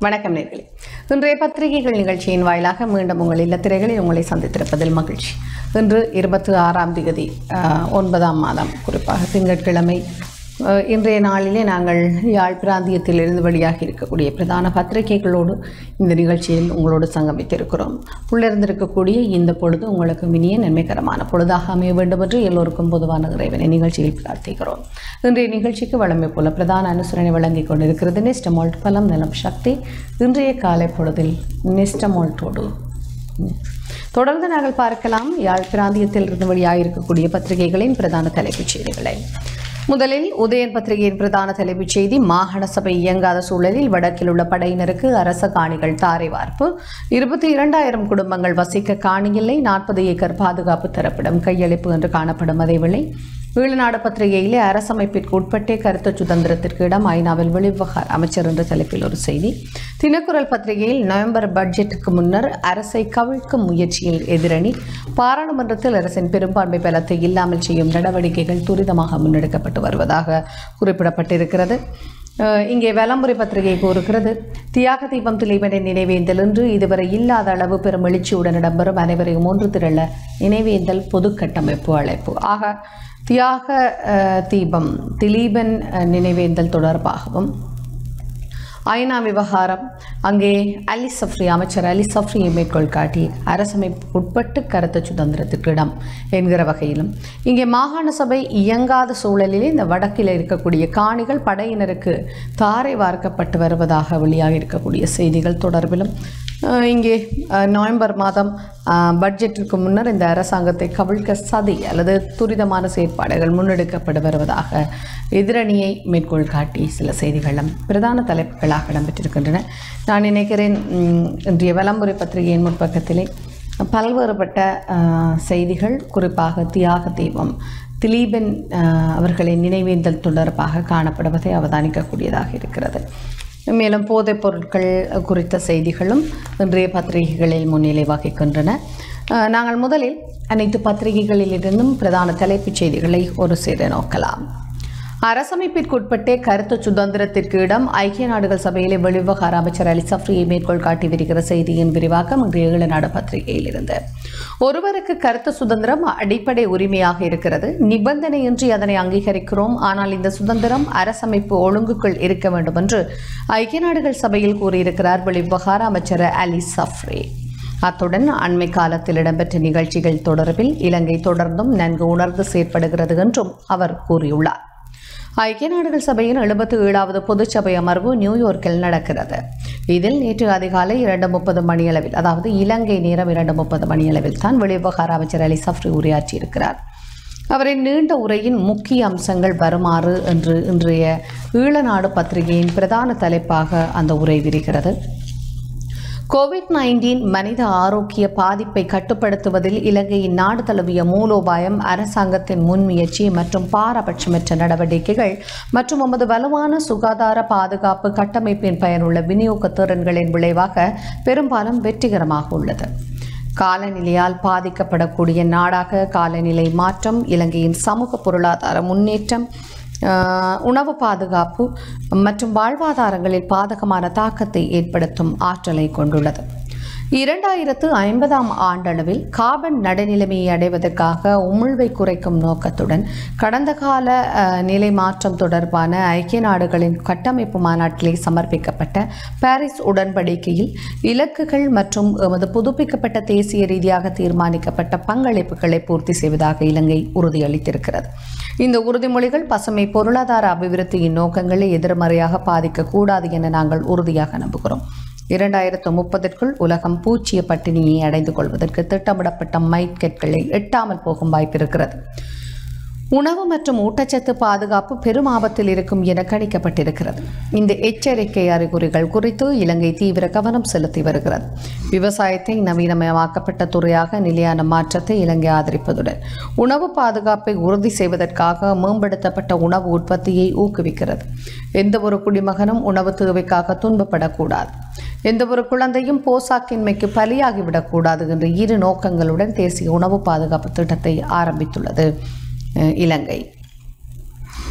வணக்கம் நேர்களே இன்றைய பத்திரிகைகள் நிகழ்ச்சியின் வாயிலாக மீண்டும் உங்கள் இல்லத்திரைகளில் உங்களை சந்தித்திருப்பதில் மகிழ்ச்சி இன்று இருபத்தி ஆறாம் தேதி அஹ், ஒன்பதாம் மாதம் குறிப்பாக திங்கட்கிழமை அஹ், இன்றைய நாளிலே நாங்கள் யாழ் பிராந்தியத்திலிருந்து வெளியாகி இருக்கக்கூடிய பிரதான பத்திரிகைகளோடு இந்த நிகழ்ச்சியில் உங்களோடு சங்கமித்திருக்கிறோம் உள்ளிருந்திருக்கக்கூடிய இந்த பொழுது உங்களுக்கு இனிய நன்மைகரமான பொழுதாக அமைய வேண்டும் என்று எல்லோருக்கும் பொதுவான இறைவனை நிகழ்ச்சியில் பிரார்த்திக்கிறோம் இன்றைய நிகழ்ச்சிக்கு வழமை போல பிரதான அனுசரணை வழங்கிக் கொண்டிருக்கிறது நெஸ்டமால்ட் பலம் நலம் சக்தி இன்றைய காலை பொழுதில் நெஸ்டமால்ட்டோடு தொடர்ந்து நாங்கள் பார்க்கலாம் யாழ் பிராந்தியத்தில் இருந்து வெளியாகிருக்கக்கூடிய பத்திரிகைகளின் பிரதான தலைப்புச் செய்திகளை முதலில் உதயன் பத்திரிகையின் பிரதான தலைப்புச் செய்தி மாகாண சபை இயங்காத சூழலில் வடக்கில் உள்ள படையினருக்கு அரச காணிகள் தாரை வார்ப்பு இருபத்தி இரண்டாயிரம் குடும்பங்கள் வசிக்க காணி இல்லை நாற்பது ஏக்கர் பாதுகாப்பு தரப்பிடம் கையளிப்பு என்று காணப்படும் அதேவேளை ஈழநாடு பத்திரிகையிலே அரசமைப்பிற்கு உட்பட்டே கருத்து சுதந்திரத்திற்கு இடம் ஐநாவில் வெளிவிவகார அமைச்சர் என்ற தலைப்பில் ஒரு செய்தி தினக்குரல் பத்திரிகையில் நவம்பர் பட்ஜெட்டுக்கு முன்னர் அரசை கவிழ்க்கும் முயற்சியில் எதிரணி பாராளுமன்றத்தில் அரசின் பெரும்பான்மை பலத்தை இல்லாமல் செய்யும் நடவடிக்கைகள் துரிதமாக முன்னெடுக்கப்பட்டு வருவதாக குறிப்பிடப்பட்டிருக்கிறது அஹ் இங்கே வேளாம்புரி பத்திரிகை கூறுகிறது தியாக தீபம் திலீபனின் நினைவேந்தல் என்று இதுவரை இல்லாத அளவு பெரும் எழுச்சியுடன் இடம்பெறும் அனைவரையும் ஒன்று திரள நினைவேந்தல் பொது கட்டமைப்பு அழைப்பு ஆக தியாக அஹ், தீபம் திலீபன் அஹ், நினைவேந்தல் தொடர்பாகவும் ஐநா விவகாரம் அங்கே அலி சஃப்ரி அமைச்சர் அலி சஃப்ரியை மேற்கோள் காட்டி அரசமைப்பு உட்பட்டு கருத்து சுதந்திரத்திற்கு இடம் என்கிற வகையிலும் இங்கே மாகாண சபை இயங்காத சூழலிலே இந்த வடக்கில் இருக்கக்கூடிய காணிகள் படையினருக்கு தாரை வார்க்கப்பட்டு வருவதாக வெளியாக இருக்கக்கூடிய செய்திகள் தொடர்பிலும் அஹ், இங்கே அஹ், நவம்பர் மாதம் அஹ், பட்ஜெட்டிற்கு முன்னர் இந்த அரசாங்கத்தை கவிழ்க்க சதி அல்லது துரிதமான செயற்பாடுகள் முன்னெடுக்கப்பட்டு வருவதாக எதிரணியை மேற்கோள் காட்டி சில செய்திகளும் பிரதான தலைப்புகளாக இடம்பெற்றிருக்கின்றன நான் நினைக்கிறேன் ம், இன்றைய விளம்பர பத்திரிகையின் முற்பக்கத்திலே பல்வேறுபட்ட அஹ், செய்திகள் குறிப்பாக தியாக தீபம் திலீபன் அஹ், அவர்களின் நினைவேந்தல் தொடர்பாக காணப்படுவதை அவதானிக்கக்கூடியதாக இருக்கிறது மேலும் போதைப் பொருட்கள் குறித்த செய்திகளும் இன்றைய பத்திரிகைகளில் முன்னிலை வகிக்கின்றன அஹ், நாங்கள் முதலில் அனைத்து பத்திரிகைகளிலிருந்தும் பிரதான தலைப்புச் செய்திகளை ஒரு சேர நோக்கலாம் அரசமைப்பிற்குட்பட்டே கருத்து சுதந்திரத்திற்கு இடம் ஐக்கிய நாடுகள் சபையிலே வெளிவிவகார அமைச்சர் அலி சஃப்ரியை மேற்கோள் காட்டி வருகிற செய்தியின் விரிவாக்கம் இன்றைய ஈழநாடு பத்திரிகையில் இருந்து ஒருவருக்கு கருத்து சுதந்திரம் அடிப்படை உரிமையாக இருக்கிறது நிபந்தனையின்றி அதனை அங்கீகரிக்கிறோம் ஆனால் இந்த சுதந்திரம் அரசமைப்பு ஒழுங்குக்குள் இருக்க வேண்டும் என்று ஐக்கிய நாடுகள் சபையில் கூறியிருக்கிறார் வெளிவிவகார அமைச்சர் அலி சஃப்ரி அத்துடன் அண்மை காலத்தில் இடம்பெற்ற நிகழ்ச்சிகள் தொடர்பில் இலங்கை தொடர்ந்தும் நன்கு உணர்ந்து செயற்படுகிறது என்றும் அவர் கூறியுள்ளார் ஐக்கிய நாடுகள் சபையின் எழுபத்தி ஏழாவது பொதுச்சபை அமர்வு நியூயார்க்கில் நடக்கிறது இதில் நேற்று அதிகாலை இரண்டு முப்பது மணியளவில் அதாவது இலங்கை நேரம் இரண்டு முப்பது மணியளவில் தான் வெளிவிவகார அமைச்சர் அலி சஃப்ரி உரையாற்றியிருக்கிறார் அவரின் நீண்ட உரையின் முக்கிய அம்சங்கள் வருமாறு என்று இன்றைய ஈழநாடு பத்திரிகையின் பிரதான தலைப்பாக அந்த உரை விரிகிறது கோவிட் நைன்டீன் மனித ஆரோக்கிய பாதிப்பை கட்டுப்படுத்துவதில் இலங்கையின் நாடு தழுவிய மூலோபாயம் அரசாங்கத்தின் முன்முயற்சி மற்றும் பாரபட்சமற்ற நடவடிக்கைகள் மற்றும் நமது வலுவான சுகாதார பாதுகாப்பு கட்டமைப்பின் பயனுள்ள விநியோக திறன்களின் விளைவாக பெரும்பாலும் வெற்றிகரமாக உள்ளது காலநிலையால் பாதிக்கப்படக்கூடிய நாடாக காலநிலை மாற்றம் இலங்கையின் சமூக பொருளாதார முன்னேற்றம் ஆஹ், உணவு பாதுகாப்பு மற்றும் வாழ்வாதாரங்களில் பாதகமான தாக்கத்தை ஏற்படுத்தும் ஆற்றலை கொண்டுள்ளது இரண்டாயிரத்து ஐம்பதாம் ஆண்டளவில் கார்பன் நடுநிலைமையை அடைவதற்காக உமிழ்வை குறைக்கும் நோக்கத்துடன் கடந்த கால அஹ், நிலை மாற்றம் தொடர்பான ஐக்கிய நாடுகளின் கட்டமைப்பு மாநாட்டிலே சமர்ப்பிக்கப்பட்ட பாரிஸ் உடன்படிக்கையில் இலக்குகள் மற்றும் எமது புதுப்பிக்கப்பட்ட தேசிய ரீதியாக தீர்மானிக்கப்பட்ட பங்களிப்புகளை பூர்த்தி செய்வதாக இலங்கை உறுதியளித்திருக்கிறது இந்த உறுதிமொழிகள் பசுமை பொருளாதார அபிவிருத்தியின் நோக்கங்களை எதிர்மறையாக பாதிக்கக்கூடாது என நாங்கள் உறுதியாக நம்புகிறோம் இரண்டாயிரத்து முப்பதற்குள் உலகம் பூச்சிய பட்டினியை அடைந்து கொள்வதற்கு திட்டமிடப்பட்ட மைக்கெட்களை எட்டாமல் போகும் வாய்ப்பு இருக்கிறது உணவு மற்றும் ஊட்டச்சத்து பாதுகாப்பு பெரும் ஆபத்தில் இருக்கும் என கணிக்கப்பட்டிருக்கிறது இந்த எச்சரிக்கை அறிகுறிகள் குறித்து இலங்கை தீவிர கவனம் செலுத்தி வருகிறது விவசாயத்தை நவீனமயமாக்கப்பட்ட துறையாக நிலையான மாற்றத்தை இலங்கை ஆதரிப்பதுடன் உணவு பாதுகாப்பை உறுதி செய்வதற்காக மேம்படுத்தப்பட்ட உணவு உற்பத்தியை ஊக்குவிக்கிறது எந்த ஒரு குடிமகனும் உணவு தேவைக்காக துன்பப்படக்கூடாது எந்த ஒரு குழந்தையும் போசாக்கின்மைக்கு பலியாகிவிடக்கூடாது என்ற இரு நோக்கங்களுடன் தேசிய உணவு பாதுகாப்பு திட்டத்தை ஆரம்பித்துள்ளது அஹ், இலங்கை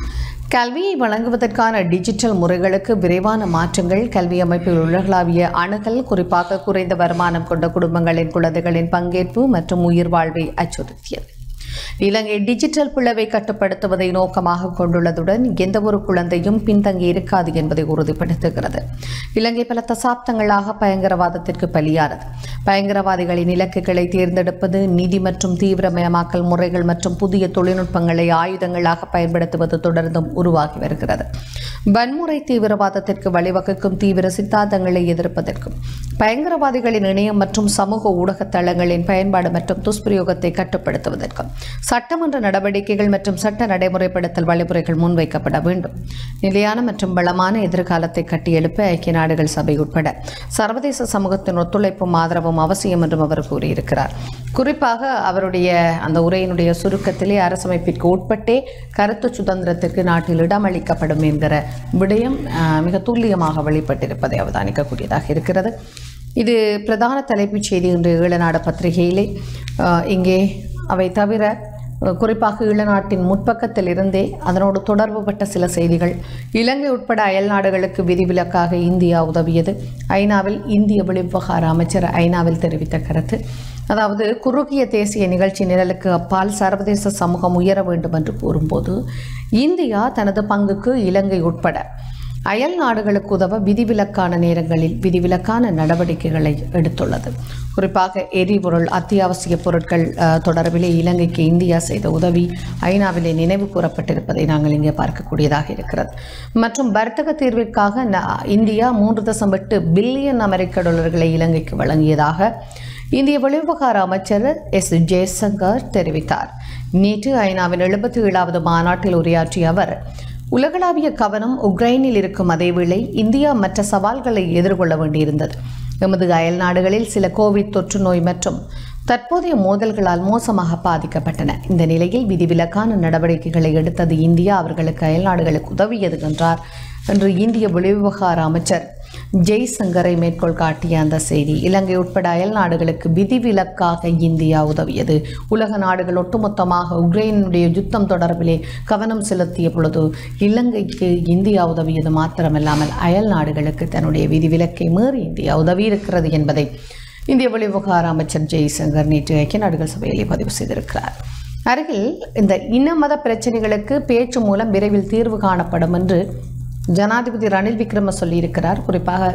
கல்வியை வழங்குவதற்கான டிஜிட்டல் முறைகளுக்கு விரைவான மாற்றங்கள் கல்வி அமைப்பில் உலகளாவிய அணுகல் குறிப்பாக குறைந்த வருமானம் கொண்ட குடும்பங்களின் குழந்தைகளின் பங்கேற்பு மற்றும் உயிர் வாழ்வை அச்சுறுத்தியது இலங்கை டிஜிட்டல் பிளவை கட்டுப்படுத்துவதை நோக்கமாக கொண்டுள்ளதுடன் எந்தவொரு குழந்தையும் பின்தங்கி இருக்காது என்பதை உறுதிப்படுத்துகிறது இலங்கை பல தசாப்தங்களாக பயங்கரவாதத்திற்கு பலியானது பயங்கரவாதிகளின் இலக்குகளை தேர்ந்தெடுப்பது நிதி மற்றும் தீவிரமயமாக்கல் முறைகள் மற்றும் புதிய தொழில்நுட்பங்களை ஆயுதங்களாக பயன்படுத்துவது தொடர்ந்தும் உருவாகி வருகிறது வன்முறை தீவிரவாதத்திற்கு வழிவகுக்கும் தீவிர சித்தாந்தங்களை எதிர்ப்பதற்கும் பயங்கரவாதிகளின் இணையம் மற்றும் சமூக ஊடக தளங்களின் பயன்பாடு மற்றும் துஷ்பிரயோகத்தை கட்டுப்படுத்துவதற்கும் சட்டமன்ற நடவடிக்கைகள் மற்றும் சட்ட நடைமுறைப்படுத்தல் வழிமுறைகள் முன்வைக்கப்பட வேண்டும் நிலையான மற்றும் பலமான எதிர்காலத்தை கட்டியெழுப்ப ஐக்கிய நாடுகள் சபை உட்பட சர்வதேச சமூகத்தின் ஒத்துழைப்பும் ஆதரவும் அவசியம் என்றும் அவர் கூறியிருக்கிறார் குறிப்பாக அவருடைய அந்த உரையினுடைய சுருக்கத்திலே அரசமைப்பிற்கு உட்பட்டே கருத்து சுதந்திரத்திற்கு நாட்டில் இடமளிக்கப்படும் என்கிற விடயம் ஆஹ், மிக துல்லியமாக வெளிப்பட்டிருப்பதை அவதானிக்கக்கூடியதாக இருக்கிறது இது பிரதான தலைப்புச் செய்தி இன்று ஈழநாடு பத்திரிகையிலே ஆஹ், இங்கே அவை தவிர அஹ், குறிப்பாக ஈழநாட்டின் முற்பக்கத்தில் இருந்தே அதனோடு தொடர்புபட்ட சில செய்திகள் இலங்கை உட்பட அயல் நாடுகளுக்கு விதிவிலக்காக இந்தியா உதவியது ஐநாவில் இந்திய வெளிவிவகார அமைச்சர் ஐநாவில் தெரிவித்த கருத்து அதாவது குறுகிய தேசிய நிகழ்ச்சி நிரலுக்கு அப்பால் சர்வதேச சமூகம் உயர வேண்டும் என்று கூறும்போது இந்தியா தனது பங்குக்கு இலங்கை உட்பட அயல் நாடுகளுக்கு உதவ விதிவிலக்கான நேரங்களில் விதிவிலக்கான நடவடிக்கைகளை எடுத்துள்ளது குறிப்பாக எரிபொருள் அத்தியாவசிய பொருட்கள் அஹ், தொடர்பிலே இலங்கைக்கு இந்தியா செய்த உதவி ஐநாவிலே நினைவு கூறப்பட்டிருப்பதை நாங்கள் இங்கே பார்க்கக்கூடியதாக இருக்கிறது மற்றும் வர்த்தக தீர்விற்காக ந- இந்தியா மூன்று தசம் எட்டு பில்லியன் அமெரிக்க டாலர்களை இலங்கைக்கு வழங்கியதாக இந்திய வெளிவிவகார அமைச்சர் எஸ் ஜெய்சங்கர் தெரிவித்தார் நேற்று ஐநாவின் எழுபத்தி ஏழாவது மாநாட்டில் உரையாற்றிய அவர் உலகளாவிய கவனம் உக்ரைனில் இருக்கும் அதேவேளை இந்தியா மற்ற சவால்களை எதிர்கொள்ள வேண்டியிருந்தது எமது அயல் நாடுகளில் சில கோவிட் தொற்று நோய் மற்றும் தற்போதைய மோதல்களால் மோசமாக பாதிக்கப்பட்டன இந்த நிலையில் விதிவிலக்கான நடவடிக்கைகளை எடுத்தது இந்தியா அவர்களுக்கு அயல் நாடுகளுக்கு உதவியது என்றார் என்று இந்திய வெளிவிவகார அமைச்சர் ஜெய்சங்கரை மேற்கோள் காட்டிய அந்த செய்தி இலங்கை உட்பட அயல் நாடுகளுக்கு விதிவிலக்காக இந்தியா உதவியது உலக நாடுகள் ஒட்டுமொத்தமாக உக்ரைனுடைய யுத்தம் தொடர்பிலே கவனம் செலுத்திய பொழுது இலங்கைக்கு இந்தியா உதவியது மாத்திரமல்லாமல் அயல் நாடுகளுக்கு தன்னுடைய விதிவிலக்கை மீறி இந்தியா உதவியிருக்கிறது என்பதை இந்திய வெளிவிவகார அமைச்சர் ஜெய்சங்கர் நேற்று ஐக்கிய நாடுகள் சபையிலே பதிவு செய்திருக்கிறார் அருகில் இந்த இன மத பிரச்சனைகளுக்கு பேச்சு மூலம் விரைவில் தீர்வு காணப்படும் என்று ஜனாதிபதி ரணில் விக்ரம சொல்லியிருக்கிறார் குறிப்பாக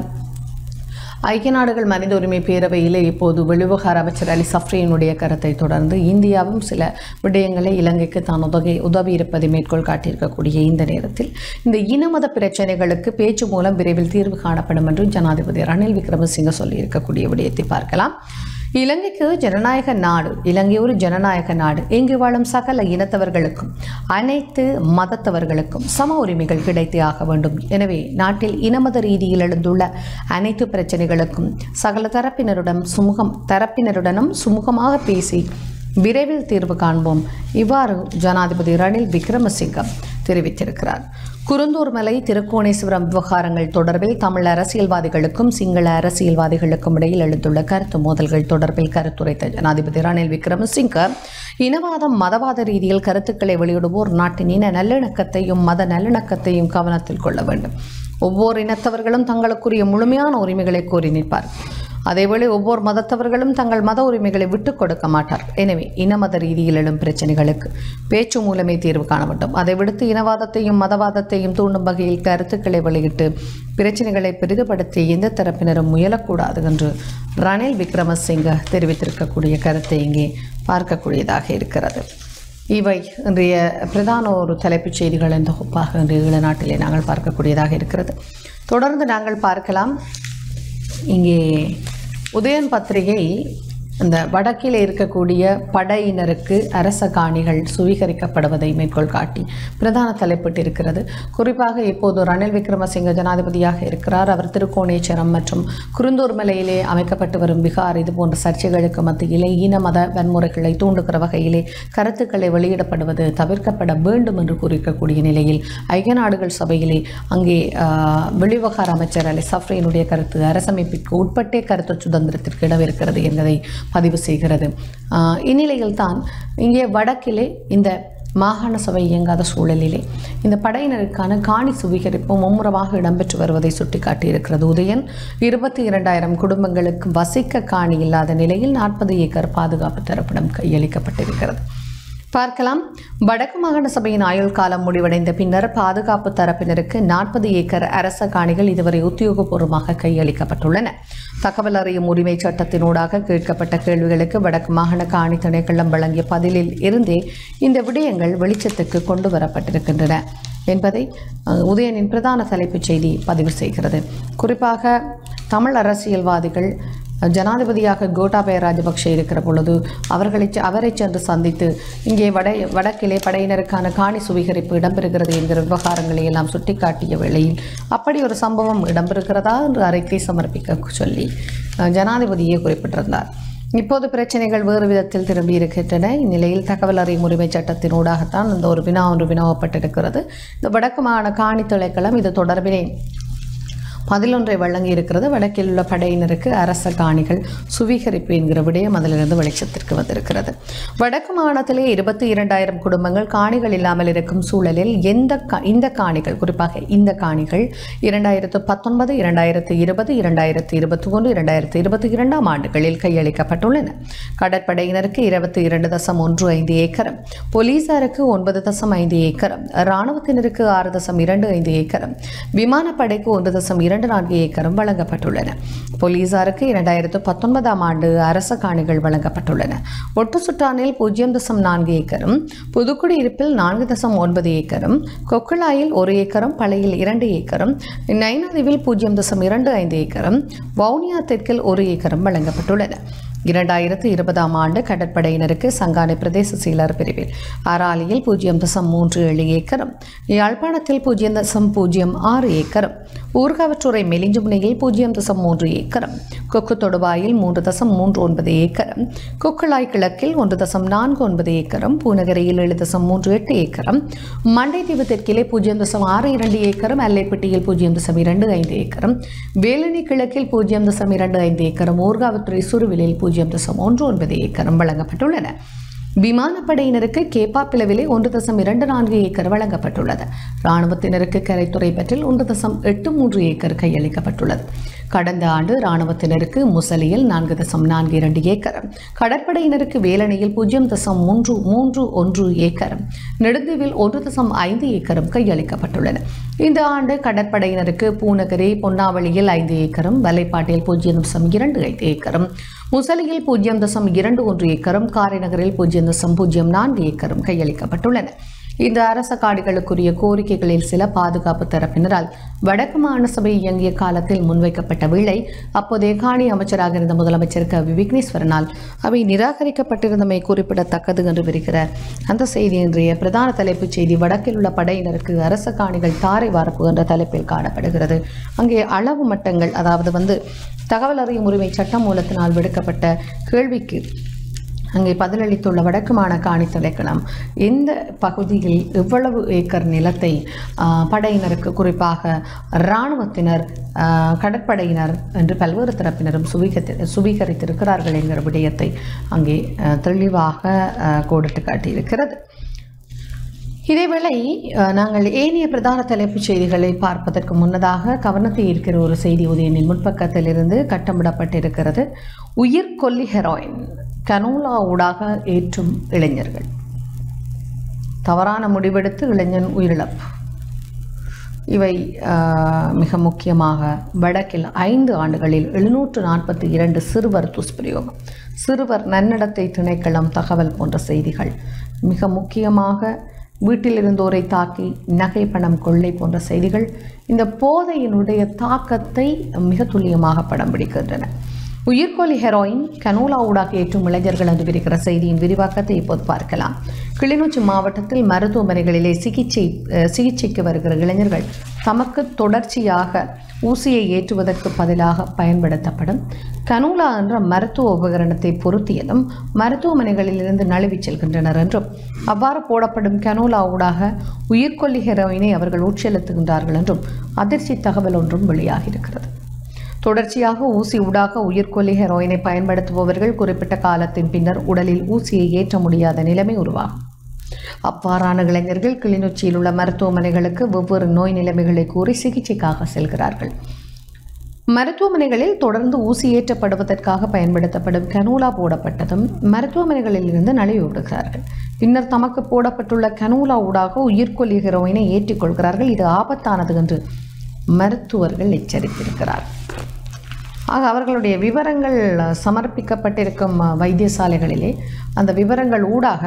ஐக்கிய நாடுகள் மனித உரிமை பேரவையிலே இப்போது வெளிவிவகார அமைச்சர் அலி சஃப்ரியினுடைய கருத்தை தொடர்ந்து இந்தியாவும் சில விடயங்களை இலங்கைக்கு தான் உதவி உதவி இருப்பதை மேற்கோள் காட்டியிருக்கக்கூடிய இந்த நேரத்தில் இந்த இனமத பிரச்சனைகளுக்கு பேச்சு மூலம் விரைவில் தீர்வு காணப்படும் என்று ஜனாதிபதி ரணில் விக்ரமசிங்க சொல்லியிருக்கக்கூடிய விடயத்தை பார்க்கலாம் இலங்கைக்கு ஜனநாயக நாடு இலங்கை ஒரு ஜனநாயக நாடு இங்கு வாழும் சகல இனத்தவர்களுக்கும் அனைத்து மதத்தவர்களுக்கும் சம உரிமைகள் கிடைத்தே ஆக வேண்டும் எனவே நாட்டில் இனமத ரீதியில் எழுந்துள்ள அனைத்து பிரச்சனைகளுக்கும் சகல தரப்பினருடன் சுமூகம் தரப்பினருடனும் சுமூகமாக பேசி விரைவில் தீர்வு காண்போம் இவ்வாறு ஜனாதிபதி ரணில் விக்ரமசிங்கம் தெரிவித்திருக்கிறார் குருந்தூர் மலை திருக்கோணேஸ்வரம் விவகாரங்கள் தொடர்பில் தமிழ் அரசியல்வாதிகளுக்கும் சிங்கள அரசியல்வாதிகளுக்கும் இடையில் எழுந்துள்ள கருத்து மோதல்கள் தொடர்பில் கருத்துரைத்த ஜனாதிபதி ரணில் விக்ரமசிங்க இனவாதம் மதவாத ரீதியில் கருத்துக்களை வெளியிடுவோர் நாட்டின் இன நல்லிணக்கத்தையும் மத நல்லிணக்கத்தையும் கவனத்தில் கொள்ள வேண்டும் ஒவ்வொரு இனத்தவர்களும் தங்களுக்குரிய முழுமையான உரிமைகளை கோரி நிற்பார் அதேவேளை ஒவ்வொரு மதத்தவர்களும் தங்கள் மத உரிமைகளை விட்டுக் கொடுக்க மாட்டார் எனவே இனமத ரீதியில் எழும் பிரச்சனைகளுக்கு பேச்சு மூலமே தீர்வு காண வேண்டும் அதை விடுத்து இனவாதத்தையும் மதவாதத்தையும் தூண்டும் வகையில் கருத்துக்களை வெளியிட்டு பிரச்சனைகளை பெரிதுபடுத்தி எந்த தரப்பினரும் முயலக்கூடாது என்று ரணில் விக்ரமசிங்க தெரிவித்திருக்கக்கூடிய கருத்தை இங்கே பார்க்கக்கூடியதாக இருக்கிறது இவை இன்றைய பிரதான ஒரு தலைப்புச் செய்திகளின் தொகுப்பாக இன்றைய ஈழ நாட்டிலே நாங்கள் பார்க்கக்கூடியதாக இருக்கிறது தொடர்ந்து நாங்கள் பார்க்கலாம் இங்கே உதயன் பத்திரிகை இந்த வடக்கில் இருக்கக்கூடிய படையினருக்கு அரச காணிகள் சுவீகரிக்கப்படுவதை மேற்கோள் காட்டி பிரதான தலைப்பிட்டிருக்கிறது குறிப்பாக இப்போது ரணில் விக்ரமசிங்க ஜனாதிபதியாக இருக்கிறார் அவர் திருக்கோணேஸ்வரம் மற்றும் குருந்தூர் மலையிலே அமைக்கப்பட்டு வரும் விகார் இது போன்ற சர்ச்சைகளுக்கு மத்தியிலே இன மத வன்முறைகளை தூண்டுகிற வகையிலே கருத்துக்களை வெளியிடப்படுவது தவிர்க்கப்பட வேண்டும் என்று கூறியிருக்கக்கூடிய நிலையில் ஐக்கிய நாடுகள் சபையிலே அங்கே ஆஹ், வெளிவிவகார அமைச்சர் அலி சஃப்ரினுடைய கருத்து அரசமைப்பிற்கு உட்பட்டே கருத்து சுதந்திரத்திற்கு இடம் இருக்கிறது என்பதை பதிவு செய்கிறது ஆஹ், இந்நிலையில் தான் இங்கே வடக்கிலே இந்த மாகாண சபை இயங்காத சூழலிலே இந்த படையினருக்கான காணி சுவீகரிப்பு மும்முரமாக இடம்பெற்று வருவதை சுட்டிக்காட்டியிருக்கிறது உதயன் இருபத்தி இரண்டாயிரம் குடும்பங்களுக்கு வசிக்க காணி இல்லாத நிலையில் நாற்பது ஏக்கர் பாதுகாப்பு தரப்பிடம் கையளிக்கப்பட்டிருக்கிறது பார்க்கலாம் வடக்கு மாகாண சபையின் ஆயுள் காலம் முடிவடைந்த பின்னர் பாதுகாப்பு தரப்பினருக்கு நாற்பது ஏக்கர் அரச காணிகள் இதுவரை உத்தியோகபூர்வமாக கையளிக்கப்பட்டுள்ளன தகவல் அறியும் உரிமை சட்டத்தினூடாக கேட்கப்பட்ட கேள்விகளுக்கு வடக்கு மாகாண காணி திணைக்களம் வழங்கிய பதிலில் இருந்தே இந்த விடயங்கள் வெளிச்சத்துக்கு கொண்டு வரப்பட்டிருக்கின்றன என்பதை அஹ், உதயனின் பிரதான தலைப்புச் செய்தி பதிவு செய்கிறது குறிப்பாக தமிழ் அரசியல்வாதிகள் ஜனாதிபதியாக கோட்டாபய ராஜபக்ஷ இருக்கிற பொழுது அவர்களை செ- அவரை சென்று சந்தித்து இங்கே வட வடக்கிலே படையினருக்கான காணி சுவீகரிப்பு இடம்பெறுகிறது என்கிற விவகாரங்களை எல்லாம் சுட்டிக்காட்டிய வேளையில் அப்படி ஒரு சம்பவம் இடம்பெறுகிறதா என்று அறிக்கை சமர்ப்பிக்க சொல்லி அஹ், ஜனாதிபதியே குறிப்பிட்டிருந்தார் இப்போது பிரச்சனைகள் வேறு விதத்தில் திரும்பி இருக்கின்றன இந்நிலையில் தகவல் அறியும் உரிமை சட்டத்தினூடாகத்தான் இந்த ஒரு வினா ஒன்று வினாவப்பட்டிருக்கிறது இந்த வடக்கு மாகாண காணி திணைக்களம் இது தொடர்பிலே பதிலொன்றை வழங்கி இருக்கிறது வடக்கில் உள்ள படையினருக்கு அரச காணிகள் சுவீகரிப்பு என்கிற விடயம் அதிலிருந்து வெளிச்சத்திற்கு வந்திருக்கிறது வடக்கு மாகாணத்திலே இருபத்தி இரண்டாயிரம் குடும்பங்கள் காணிகள் இல்லாமல் இருக்கும் சூழலில் எந்த கா- இந்த காணிகள் குறிப்பாக இந்த காணிகள் இரண்டாயிரத்து பத்தொன்பது இரண்டாயிரத்து இருபது இரண்டாயிரத்து இருபத்தி ஒன்று இரண்டாயிரத்து இருபத்தி இரண்டாம் ஆண்டுகளில் கையளிக்கப்பட்டுள்ளன கடற்படையினருக்கு இருபத்தி இரண்டு தசம் ஒன்று ஐந்து ஏக்கரம் போலீசாருக்கு ஒன்பது தசம் ஐந்து ஏக்கரம் இராணுவத்தினருக்கு ஆறு தசம் இரண்டு ஐந்து ஏக்கரம் விமானப்படைக்கு ஒன்று தசம் இரண்டு நான்கு ஏக்கரும் வழங்கப்பட்டுள்ளன போலீசாருக்கு இரண்டாயிரத்து பத்தொன்பதாம் ஆண்டு அரச காணிகள் வழங்கப்பட்டுள்ளன ஒட்டு சுட்டானில் பூஜ்ஜியம் தசம் நான்கு ஏக்கரும் புதுக்குடியிருப்பில் நான்கு தசம் ஒன்பது ஏக்கரும் கொக்குளாயில் ஒரு ஏக்கரும் பழையில் இரண்டு ஏக்கரும் நைனாதீவில் பூஜ்ஜியம் தசம் இரண்டு ஐந்து ஏக்கரும் வவுனியா தெற்கில் ஒரு ஏக்கரும் வழங்கப்பட்டுள்ளன இரண்டாயிரத்து இருபதாம் ஆண்டு கடற்படையினருக்கு சங்கானை பிரதேச செயலர் பிரிவில் அராலியில் பூஜ்ஜியம் தசம் மூன்று ஏழு ஏக்கரும் யாழ்ப்பாணத்தில் பூஜ்ஜியம் தசம் பூஜ்ஜியம் ஆறு ஏக்கரும் ஊர்காவற்றுறை மெலிஞ்சுமுனையில் பூஜ்ஜியம் தசம் மூன்று ஏக்கரும் கொக்கு தொடுவாயில் மூன்று தசம் மூன்று ஒன்பது ஏக்கரும் கொக்குளாய் கிழக்கில் ஒன்று தசம் நான்கு ஒன்பது ஏக்கரும் பூநகரியில் ஏழு தசம் மூன்று எட்டு ஏக்கரும் மண்டைத்தீவு தெற்கிலே பூஜ்ஜியம் தசம் ஆறு இரண்டு ஏக்கரும் அல்லைப்பட்டியில் பூஜ்ஜியம் தசம் இரண்டு ஐந்து ஏக்கரும் வேலணி கிழக்கில் பூஜ்ஜியம் தசம் இரண்டு ஐந்து ஏக்கரும் ஊர்காவத்துறை சுருவிலில் பூஜ்ஜியம் தசம் ஒன்று ஒன்பது ஏக்கரும் வழங்கப்பட்டுள்ளன விமானப்படையினருக்கு கேப்பாப்பிளவிலே ஒன்று தசம் இரண்டு நான்கு ஏக்கர் வழங்கப்பட்டுள்ளது இராணுவத்தினருக்கு கரைத்துறை பற்றில் ஒன்று தசம் எட்டு மூன்று ஏக்கர் கையளிக்கப்பட்டுள்ளது கடந்த ஆண்டு இராணுவத்தினருக்கு முசலியில் நான்கு தசம் நான்கு இரண்டு ஏக்கர் கடற்படையினருக்கு வேலணையில் பூஜ்ஜியம் தசம் மூன்று மூன்று ஒன்று ஏக்கர் நெடுந்தீவில் ஒன்று தசம் ஐந்து ஏக்கரும் கையளிக்கப்பட்டுள்ளன இந்த ஆண்டு கடற்படையினருக்கு பூநகரி பொன்னாவளியில் ஐந்து ஏக்கரும் வலைப்பாட்டில் பூஜ்ஜியம் தசம் இரண்டு ஐந்து ஏக்கரும் முசலியில் பூஜ்ஜியம் தசம் இரண்டு ஒன்று ஏக்கரும் காரைநகரில் பூஜ்ஜியம் தசம் பூஜ்ஜியம் நான்கு ஏக்கரும் கையளிக்கப்பட்டுள்ளன இந்த அரச காடுகளுக்குரிய கோரிக்கைகளில் சில பாதுகாப்பு தரப்பினரால் வடக்கு மாகாண சபை இயங்கிய காலத்தில் முன்வைக்கப்பட்ட வேளை அப்போதைய காணி அமைச்சராக இருந்த முதலமைச்சர் க வி விக்னேஸ்வரனால் அவை நிராகரிக்கப்பட்டிருந்தமை குறிப்பிடத்தக்கது என்று வருகிற அந்த செய்தி இன்றைய பிரதான தலைப்புச் செய்தி வடக்கில் உள்ள படையினருக்கு அரச காணிகள் தாரை வார்ப்பு என்ற தலைப்பில் காணப்படுகிறது அங்கே அளவு மட்டங்கள் அதாவது வந்து தகவல் அறியும் உரிமை சட்டம் மூலத்தினால் விடுக்கப்பட்ட கேள்விக்கு அங்கே பதிலளித்துள்ள வடக்கு மாகாண காணி திணைக்களம் இந்த பகுதியில் இவ்வளவு ஏக்கர் நிலத்தை ஆ, படையினருக்கு குறிப்பாக இராணுவத்தினர் ஆ, கடற்படையினர் என்று பல்வேறு தரப்பினரும் சுவீகத்தி சுவீகரித்திருக்கிறார்கள் என்கிற விடயத்தை அங்கே ஆ, தெளிவாக ஆ, கோடிட்டு காட்டியிருக்கிறது இதேவேளை அஹ், நாங்கள் ஏனைய பிரதான தலைப்புச் செய்திகளை பார்ப்பதற்கு முன்னதாக கவனத்தை ஈர்க்கிற ஒரு செய்தி உதயனின் முன்பக்கத்திலிருந்து கட்டமிடப்பட்டிருக்கிறது உயிர்கொல்லி ஹெராயின் கனோலா ஊடாக ஏற்றும் இளைஞர்கள் தவறான முடிவெடுத்து இளைஞன் உயிரிழப்பு இவை ஆஹ், மிக முக்கியமாக வடக்கில் ஐந்து ஆண்டுகளில் எழுநூற்று நாற்பத்தி இரண்டு சிறுவர் துஷ்பிரயோகம் சிறுவர் நன்னடத்தை திணைக்களம் தகவல் போன்ற செய்திகள் மிக முக்கியமாக வீட்டில் இருந்தோரை தாக்கி நகை பணம் கொள்ளை போன்ற செய்திகள் இந்த போதையினுடைய தாக்கத்தை மிக துல்லியமாக படம் பிடிக்கின்றன உயிர்கொல்லி ஹெரோயின் கனோலா ஊடாக ஏற்றும் இளைஞர்கள் என்று இருக்கிற செய்தியின் விரிவாக்கத்தை இப்போது பார்க்கலாம் கிளிநொச்சி மாவட்டத்தில் மருத்துவமனைகளிலே சிகிச்சை அஹ், சிகிச்சைக்கு வருகிற இளைஞர்கள் தமக்கு தொடர்ச்சியாக ஊசியை ஏற்றுவதற்கு பதிலாக பயன்படுத்தப்படும் கனூலா என்ற மருத்துவ உபகரணத்தை பொருத்தியதும் மருத்துவமனைகளிலிருந்து நழுவிச் செல்கின்றனர் என்றும் அவ்வாறு போடப்படும் கனோலா ஊடாக உயிர்கொல்லி ஹெரோயினை அவர்கள் உட்செலுத்துகின்றார்கள் என்றும் அதிர்ச்சி தகவல் ஒன்றும் வெளியாகியிருக்கிறது தொடர்ச்சியாக ஊசி ஊடாக உயிர்கொல்லி ஹெரோயினை பயன்படுத்துபவர்கள் குறிப்பிட்ட காலத்தின் பின்னர் உடலில் ஊசியை ஏற்ற முடியாத நிலைமை உருவாகும் அவ்வாறான இளைஞர்கள் கிளிநொச்சியில் உள்ள மருத்துவமனைகளுக்கு வெவ்வேறு நோய் நிலைமைகளை கூறி சிகிச்சைக்காக செல்கிறார்கள் மருத்துவமனைகளில் தொடர்ந்து ஊசி ஏற்றப்படுவதற்காக பயன்படுத்தப்படும் கனூலா போடப்பட்டதும் மருத்துவமனைகளில் இருந்து நழுவி விடுகிறார்கள் பின்னர் தமக்கு போடப்பட்டுள்ள கனூலா ஊடாக உயிர்கொல்லி ஹெரோயினை ஏற்றிக்கொள்கிறார்கள் இது ஆபத்தானது என்று மருத்துவர்கள் எச்சரித்திருக்கிறார்கள் ஆக அவர்களுடைய விவரங்கள் சமர்ப்பிக்கப்பட்டிருக்கும் வைத்தியசாலைகளிலே அந்த விவரங்கள் ஊடாக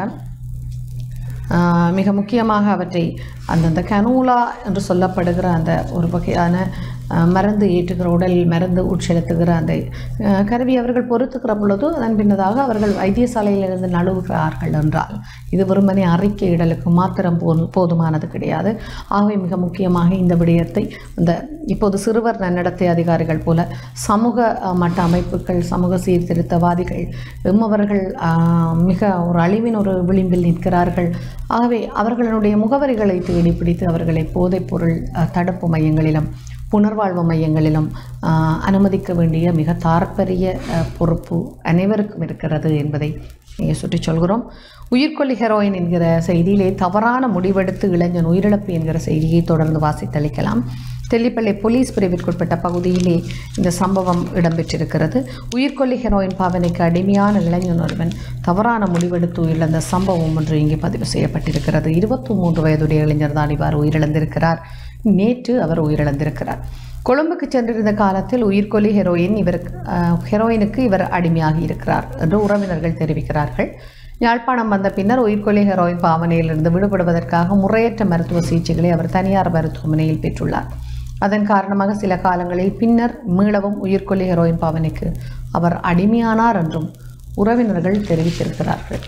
ஆஹ், மிக முக்கியமாக அவற்றை அந்தந்த கனூலா என்று சொல்லப்படுகிற அந்த ஒரு வகையான ஆஹ், மருந்து ஏற்றுகிற உடலில் மருந்து உட்செலுத்துகிற அந்த ஆஹ், கருவி அவர்கள் பொறுத்துக்கிற பொழுது அதன் பின்னதாக அவர்கள் வைத்தியசாலையிலிருந்து நழுவுகிறார்கள் என்றால் இது வெறுமனே அறிக்கையிடலுக்கு மாத்திரம் போ போதுமானது கிடையாது ஆகவே மிக முக்கியமாக இந்த விடயத்தை இந்த இப்போது சிறுவர் நன்னடத்தை அதிகாரிகள் போல சமூக அஹ், மட்ட அமைப்புகள் சமூக சீர்திருத்தவாதிகள் எம்மவர்கள் ஆஹ், மிக ஒரு அழிவின் ஒரு விளிம்பில் நிற்கிறார்கள் ஆகவே அவர்களுடைய முகவரிகளை தேடி பிடித்து அவர்களை போதைப்பொருள் அஹ், தடுப்பு மையங்களிலும் புனர்வாழ்வு மையங்களிலும் ஆஹ், அனுமதிக்க வேண்டிய மிக தார்ப்பரிய அஹ், பொறுப்பு அனைவருக்கும் இருக்கிறது என்பதை இங்கே சுற்றிச் சொல்கிறோம் உயிர்கொல்லி ஹெரோயின் என்கிற செய்தியிலே தவறான முடிவெடுத்து இளைஞன் உயிரிழப்பு என்கிற செய்தியை தொடர்ந்து வாசித்தளிக்கலாம் தெல்லிப்பள்ளி போலீஸ் பிரிவிற்குட்பட்ட பகுதியிலே இந்த சம்பவம் இடம்பெற்றிருக்கிறது உயிர்கொல்லி ஹெரோயின் பாவனைக்கு அடிமையான இளைஞன் ஒருவன் தவறான முடிவெடுத்து உயிரிழந்த சம்பவம் ஒன்று இங்கே பதிவு செய்யப்பட்டிருக்கிறது இருபத்தி மூன்று வயதுடைய இளைஞர் தான் இவ்வாறு உயிரிழந்திருக்கிறார் நேற்று அவர் உயிரிழந்திருக்கிறார் கொழும்புக்கு சென்றிருந்த காலத்தில் உயிர்கொல்லி ஹெரோயின் இவருக்கு அஹ், ஹெரோயினுக்கு இவர் அடிமையாகி இருக்கிறார் என்று உறவினர்கள் தெரிவிக்கிறார்கள் யாழ்ப்பாணம் வந்த பின்னர் உயிர்கொல்லி ஹெரோயின் பாவனையிலிருந்து விடுபடுவதற்காக முறையற்ற மருத்துவ சிகிச்சைகளை அவர் தனியார் மருத்துவமனையில் பெற்றுள்ளார் அதன் காரணமாக சில காலங்களில் பின்னர் மீளவும் உயிர்கொல்லி ஹெரோயின் பாவனைக்கு அவர் அடிமையானார் என்றும் உறவினர்கள் தெரிவித்திருக்கிறார்கள்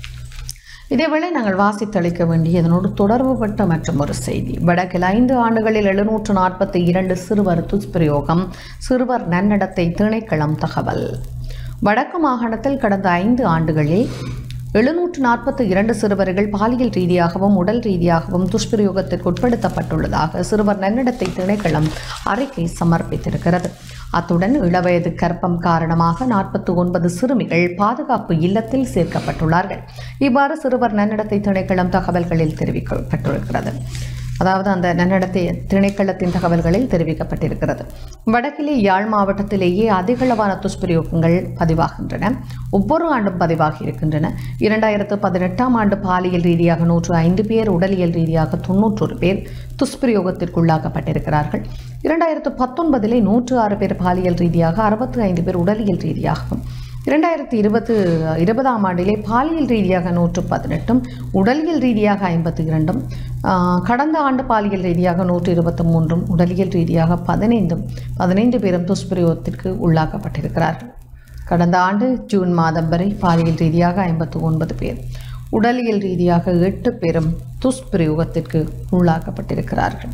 இதேவேளை நாங்கள் வாசித்தளிக்க வேண்டிய இதனோடு தொடர்புபட்ட மற்றும் ஒரு செய்தி வடக்கில் ஐந்து ஆண்டுகளில் எழுநூற்று நாற்பத்தி இரண்டு சிறுவர் துஷ்பிரயோகம் சிறுவர் நன்னடத்தை திணைக்களம் தகவல் வடக்கு மாகாணத்தில் கடந்த ஐந்து ஆண்டுகளில் எழுநூற்று நாற்பத்தி இரண்டு சிறுவர்கள் பாலியல் ரீதியாகவும் உடல் ரீதியாகவும் துஷ்பிரயோகத்திற்கு உட்படுத்தப்பட்டுள்ளதாக சிறுவர் நன்னடத்தை திணைக்களம் அறிக்கை சமர்ப்பித்திருக்கிறது அத்துடன் இளவயது கர்ப்பம் காரணமாக நாற்பத்தி ஒன்பது சிறுமிகள் பாதுகாப்பு இல்லத்தில் சேர்க்கப்பட்டுள்ளார்கள் இவ்வாறு சிறுவர் நன்னடத்தை திணைக்களம் தகவல்களில் தெரிவிக்கப்பட்டிருக்கிறது அதாவது அந்த நன்னடத்தை திணைக்களத்தின் தகவல்களில் தெரிவிக்கப்பட்டிருக்கிறது வடக்கிலே யாழ் மாவட்டத்திலேயே அதிகளவான துஷ்பிரயோகங்கள் பதிவாகின்றன ஒவ்வொரு ஆண்டும் பதிவாகி இருக்கின்றன இரண்டாயிரத்து பதினெட்டாம் ஆண்டு பாலியல் ரீதியாக நூற்று ஐந்து பேர் உடலியல் ரீதியாக தொன்னூற்றொரு பேர் துஷ்பிரயோகத்திற்குள்ளாக்கப்பட்டிருக்கிறார்கள் இரண்டாயிரத்து பத்தொன்பதிலே நூற்று ஆறு பேர் பாலியல் ரீதியாக அறுபத்தி ஐந்து பேர் உடலியல் ரீதியாகவும் இரண்டாயிரத்தி இருபத்து இருபதாம் ஆண்டிலே பாலியல் ரீதியாக நூற்று பதினெட்டும் உடலியல் ரீதியாக ஐம்பத்தி இரண்டும் ஆஹ், கடந்த ஆண்டு பாலியல் ரீதியாக நூற்று இருபத்தி மூன்றும் உடலியல் ரீதியாக பதினைந்தும் பதினைந்து பேரும் துஷ்பிரயோகத்திற்கு உள்ளாக்கப்பட்டிருக்கிறார்கள் கடந்த ஆண்டு ஜூன் மாதம் வரை பாலியல் ரீதியாக ஐம்பத்து ஒன்பது பேர் உடலியல் ரீதியாக எட்டு பேரும் துஷ்பிரயோகத்திற்கு உள்ளாக்கப்பட்டிருக்கிறார்கள்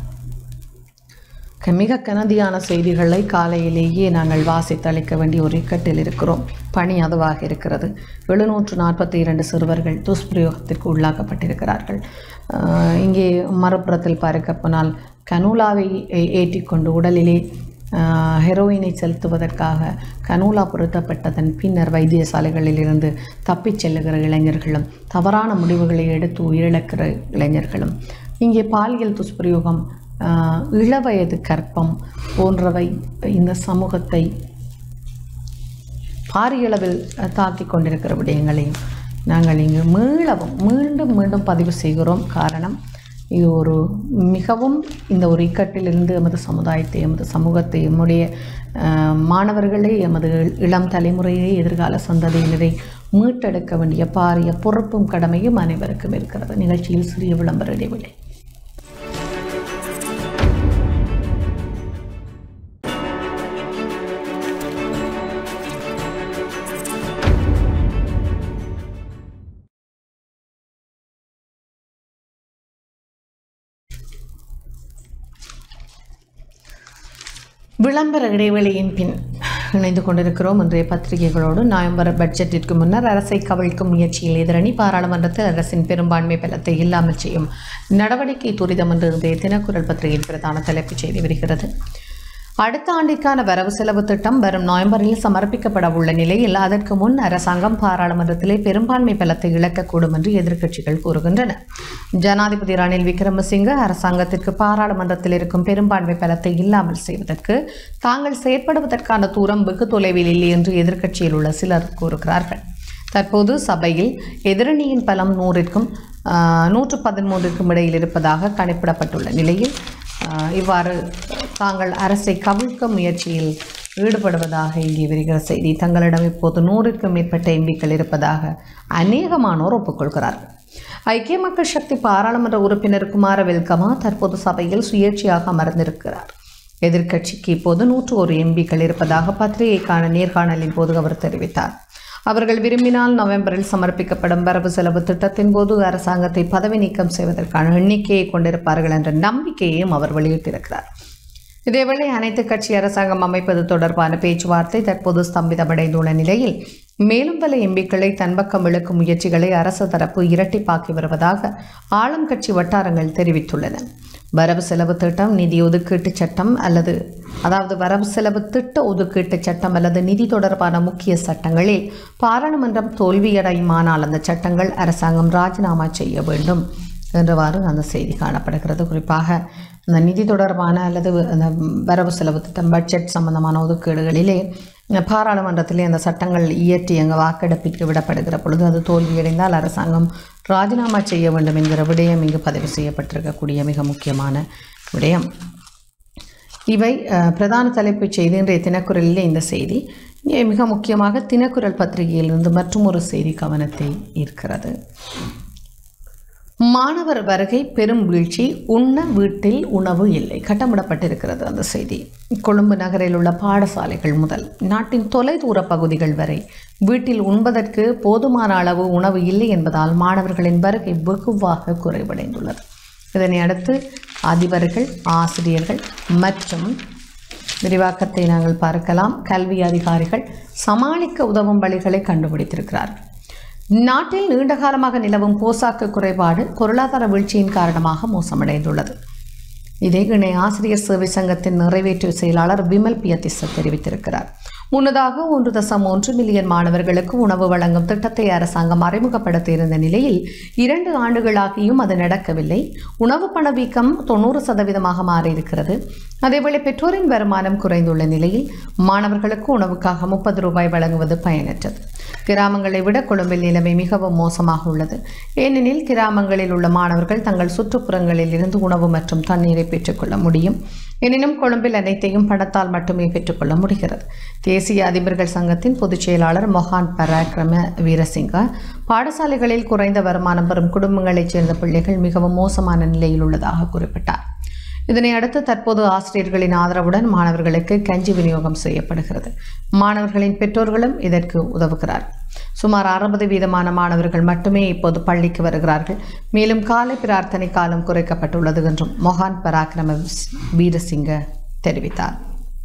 க- மிக கனதியான செய்திகளை காலையிலேயே நாங்கள் வாசித்தளிக்க வேண்டிய ஒரு இக்கட்டில் இருக்கிறோம் பணி அதுவாக இருக்கிறது எழுநூற்று நாற்பத்தி இரண்டு சிறுவர்கள் துஷ்பிரயோகத்திற்கு உள்ளாக்கப்பட்டிருக்கிறார்கள் ஆஹ் இங்கே மறுபுறத்தில் பார்க்க போனால் கனூலாவை ஏ- ஏற்றிக்கொண்டு உடலிலே ஆஹ் ஹெரோயினை செலுத்துவதற்காக கனூலா பொருத்தப்பட்டதன் பின்னர் வைத்தியசாலைகளில் இருந்து தப்பிச் செல்லுகிற இளைஞர்களும் தவறான முடிவுகளை எடுத்து உயிரிழக்கிற இளைஞர்களும் இங்கே பாலியல் துஷ்பிரயோகம் ஆஹ் இளவயது கற்பம் போன்றவை இந்த சமூகத்தை பாரியளவில் தாக்கிக் கொண்டிருக்கிற விடயங்களையும் நாங்கள் இங்கு மீளவும் மீண்டும் மீண்டும் பதிவு செய்கிறோம் காரணம் இது ஒரு மிகவும் இந்த ஒரு இக்கட்டிலிருந்து எமது சமுதாயத்தை எமது சமூகத்தை எம்முடைய ஆஹ், மாணவர்களை எமது இளம் தலைமுறையை எதிர்கால சந்ததியினரை மீட்டெடுக்க வேண்டிய பாரிய பொறுப்பும் கடமையும் அனைவருக்கும் இருக்கிறது நிகழ்ச்சியில் சிறிய விளம்பர இடைவெளி விளம்பர இடைவெளியின் பின் இணைந்து கொண்டிருக்கிறோம் இன்றைய பத்திரிகைகளோடு நவம்பர் பட்ஜெட்டிற்கு முன்னர் அரசை கவிழ்க்கும் முயற்சியில் எதிரணி பாராளுமன்றத்தில் அரசின் பெரும்பான்மை பலத்தை இல்லாமல் செய்யும் நடவடிக்கை துரிதம் என்று இன்றைய தினக்குரல் பத்திரிகையின் பிரதான தலைப்புச் செய்தி வருகிறது அடுத்த ஆண்டிற்கான வரவு செலவு திட்டம் வரும் நவம்பரில் சமர்ப்பிக்கப்பட உள்ள நிலையில் அதற்கு முன் அரசாங்கம் பாராளுமன்றத்திலே பெரும்பான்மை பலத்தை இழக்கக்கூடும் என்று எதிர்க்கட்சிகள் கூறுகின்றன ஜனாதிபதி ரணில் விக்ரமசிங்க அரசாங்கத்திற்கு பாராளுமன்றத்தில் இருக்கும் பெரும்பான்மை பலத்தை இல்லாமல் செய்வதற்கு தாங்கள் செயற்படுவதற்கான தூரம் வெகு தொலைவில் இல்லை என்று எதிர்க்கட்சியில் உள்ள சிலர் கூறுகிறார்கள் தற்போது சபையில் எதிரணியின் பலம் நூறிற்கும் ஆஹ், நூற்று பதிமூன்றிற்கும் இடையில் இருப்பதாக கணிப்பிடப்பட்டுள்ள நிலையில் ஆஹ், இவ்வாறு தாங்கள் அரசை கவிழ்க்க முயற்சியில் ஈடுபடுவதாக இங்கே வருகிற செய்தி தங்களிடம் இப்போது நூறிற்கும் மேற்பட்ட எம்பிக்கள் இருப்பதாக அநேகமானோர் ஒப்புக்கொள்கிறார்கள் ஐக்கிய மக்கள் சக்தி பாராளுமன்ற உறுப்பினர் குமார வெல்கமா தற்போது சபையில் சுயேட்சையாக அமர்ந்திருக்கிறார் எதிர்க்கட்சிக்கு இப்போது நூற்று ஒரு எம்பிக்கள் இருப்பதாக பத்திரிகைக்கான நேர்காணலின் போது அவர் தெரிவித்தார் அவர்கள் விரும்பினால் நவம்பரில் சமர்ப்பிக்கப்படும் வரவு செலவு திட்டத்தின் போது அரசாங்கத்தை பதவி நீக்கம் செய்வதற்கான எண்ணிக்கையை கொண்டிருப்பார்கள் என்ற நம்பிக்கையையும் அவர் வெளியிட்டிருக்கிறார் இதேவேளை அனைத்து கட்சி அரசாங்கம் அமைப்பது தொடர்பான பேச்சுவார்த்தை தற்போது ஸ்தம்பிதமடைந்துள்ள நிலையில் மேலும் பல எம்பிக்களை தன்பக்கம் இழுக்கும் முயற்சிகளை அரசு தரப்பு இரட்டிப்பாக்கி வருவதாக ஆளும் கட்சி வட்டாரங்கள் தெரிவித்துள்ளன வரவு செலவு திட்டம் நிதி ஒதுக்கீட்டு சட்டம் அல்லது அதாவது வரவு செலவு திட்ட ஒதுக்கீட்டு சட்டம் அல்லது நிதி தொடர்பான முக்கிய சட்டங்களில் பாராளுமன்றம் தோல்வியடையுமானால் அந்த சட்டங்கள் அரசாங்கம் ராஜினாமா செய்ய வேண்டும் என்றவாறு அந்த செய்தி காணப்படுகிறது குறிப்பாக அந்த நிதி தொடர்பான அல்லது அந்த வரவு செலவு திட்டம் பட்ஜெட் சம்பந்தமான ஒதுக்கீடுகளிலே பாராளுமன்றத்திலே அந்த சட்டங்கள் இயற்றி அங்கே வாக்கெடுப்பிற்கு விடப்படுகிற பொழுது அது தோல்வியடைந்தால் அரசாங்கம் ராஜினாமா செய்ய வேண்டும் என்கிற விடயம் இங்கு பதிவு செய்யப்பட்டிருக்கக்கூடிய மிக முக்கியமான விடயம் இவை அஹ், பிரதான தலைப்புச் செய்தி இன்றைய தினக்குரலிலே இந்த செய்தி இங்கே மிக முக்கியமாக தினக்குரல் பத்திரிகையிலிருந்து மற்றும் ஒரு செய்தி கவனத்தை ஈர்க்கிறது மாணவர் வருகை பெரும் வீழ்ச்சி உண்ண வீட்டில் உணவு இல்லை கட்டமிடப்பட்டிருக்கிறது அந்த செய்தி கொழும்பு நகரில் உள்ள பாடசாலைகள் முதல் நாட்டின் தொலைதூர பகுதிகள் வரை வீட்டில் உண்பதற்கு போதுமான அளவு உணவு இல்லை என்பதால் மாணவர்களின் வருகை வெகுவாக குறைவடைந்துள்ளது இதனை அடுத்து அதிபர்கள் ஆசிரியர்கள் மற்றும் விரிவாக்கத்தை நாங்கள் பார்க்கலாம் கல்வி அதிகாரிகள் சமாளிக்க உதவும் வழிகளை கண்டுபிடித்திருக்கிறார்கள் நாட்டில் நீண்ட காலமாக நிலவும் போசாக்கு குறைபாடு பொருளாதார வீழ்ச்சியின் காரணமாக மோசமடைந்துள்ளது இதை இணை ஆசிரியர் சேவை சங்கத்தின் நிறைவேற்று செயலாளர் விமல் பியத்திச தெரிவித்திருக்கிறார் முன்னதாக ஒன்று தசம் ஒன்று மில்லியன் மாணவர்களுக்கு உணவு வழங்கும் திட்டத்தை அரசாங்கம் அறிமுகப்படுத்தியிருந்த நிலையில் இரண்டு ஆண்டுகளாகியும் அது நடக்கவில்லை உணவு பணவீக்கம் தொண்ணூறு சதவீதமாக மாறியிருக்கிறது அதேவேளை பெற்றோரின் வருமானம் குறைந்துள்ள நிலையில் மாணவர்களுக்கு உணவுக்காக முப்பது ரூபாய் வழங்குவது பயனற்றது கிராமங்களை விட கொழும்பில் நிலைமை மிகவும் மோசமாக உள்ளது ஏனெனில் கிராமங்களில் உள்ள மாணவர்கள் தங்கள் சுற்றுப்புறங்களில் இருந்து உணவு மற்றும் தண்ணீரை பெற்றுக்கொள்ள முடியும் எனினும் கொழும்பில் அனைத்தையும் பணத்தால் மட்டுமே பெற்றுக்கொள்ள முடிகிறது தேசிய அதிபர்கள் சங்கத்தின் பொதுச் செயலாளர் மொஹான் பராக்கிரம வீரசிங்கா பாடசாலைகளில் குறைந்த வருமானம் பெறும் குடும்பங்களைச் சேர்ந்த பிள்ளைகள் மிகவும் மோசமான நிலையில் உள்ளதாக குறிப்பிட்டார் இதனை அடுத்து தற்போது ஆசிரியர்களின் ஆதரவுடன் மாணவர்களுக்கு கஞ்சி விநியோகம் செய்யப்படுகிறது மாணவர்களின் பெற்றோர்களும் இதற்கு உதவுகிறார்கள் சுமார் அறுபது வீதமான மாணவர்கள் மட்டுமே இப்போது பள்ளிக்கு வருகிறார்கள் மேலும் காலை பிரார்த்தனை காலம் குறைக்கப்பட்டுள்ளது என்றும் மொஹான் பராக்கிரம வீரசிங்க தெரிவித்தார்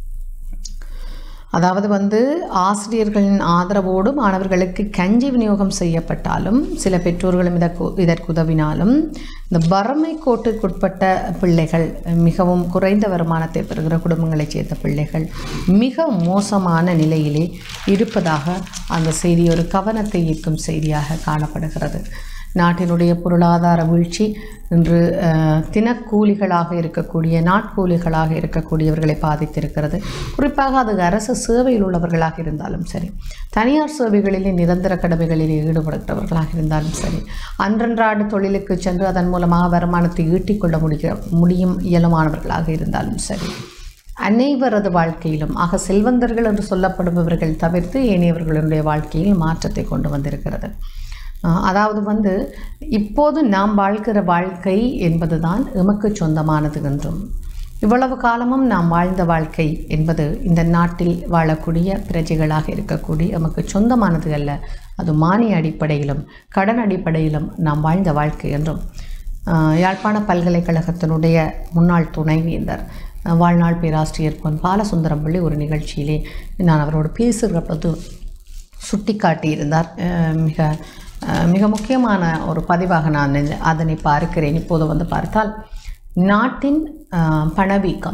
அதாவது வந்து ஆசிரியர்களின் ஆதரவோடு மாணவர்களுக்கு கஞ்சி விநியோகம் செய்யப்பட்டாலும் சில பெற்றோர்களும் இதற்கு இதற்கு உதவினாலும் இந்த வறுமை கோட்டுக்குட்பட்ட பிள்ளைகள் மிகவும் குறைந்த வருமானத்தை பெறுகிற குடும்பங்களைச் சேர்ந்த பிள்ளைகள் மிக மோசமான நிலையிலே இருப்பதாக அந்த செய்தி ஒரு கவனத்தை ஈர்க்கும் செய்தியாக காணப்படுகிறது நாட்டினுடைய பொருளாதார வீழ்ச்சி இன்று அஹ், தினக்கூலிகளாக இருக்கக்கூடிய நாட்கூலிகளாக இருக்கக்கூடியவர்களை பாதித்திருக்கிறது குறிப்பாக அது அரசு சேவையில் உள்ளவர்களாக இருந்தாலும் சரி தனியார் சேவைகளிலே நிரந்தர கடமைகளில் ஈடுபடுகிறவர்களாக இருந்தாலும் சரி அன்றன்றாடு தொழிலுக்கு சென்று அதன் மூலமாக வருமானத்தை ஈட்டிக்கொள்ள முடிய முடியும் இயலுமானவர்களாக இருந்தாலும் சரி அனைவரது வாழ்க்கையிலும் ஆக செல்வந்தர்கள் என்று சொல்லப்படுபவர்கள் தவிர்த்து ஏனையவர்களுடைய வாழ்க்கையில் மாற்றத்தை கொண்டு வந்திருக்கிறது அஹ் அதாவது வந்து இப்போது நாம் வாழ்கிற வாழ்க்கை என்பதுதான் எமக்கு சொந்தமானது என்றும் இவ்வளவு காலமும் நாம் வாழ்ந்த வாழ்க்கை என்பது இந்த நாட்டில் வாழக்கூடிய பிரஜைகளாக இருக்கக்கூடிய எமக்கு சொந்தமானது அல்ல அது மானிய அடிப்படையிலும் கடன் அடிப்படையிலும் நாம் வாழ்ந்த வாழ்க்கை என்றும் அஹ் யாழ்ப்பாண பல்கலைக்கழகத்தினுடைய முன்னாள் துணைவேந்தர் அஹ் வாழ்நாள் பேராசிரியர் பொன் பாலசுந்தரம் பிள்ளை ஒரு நிகழ்ச்சியிலே நான் அவரோடு பேசுகிற போது சுட்டி காட்டியிருந்தார் அஹ் மிக அஹ் மிக முக்கியமான ஒரு பதிவாக நான் இந்த- அதனை பார்க்கிறேன் இப்போது வந்து பார்த்தால் நாட்டின் அஹ், பணவீக்கம்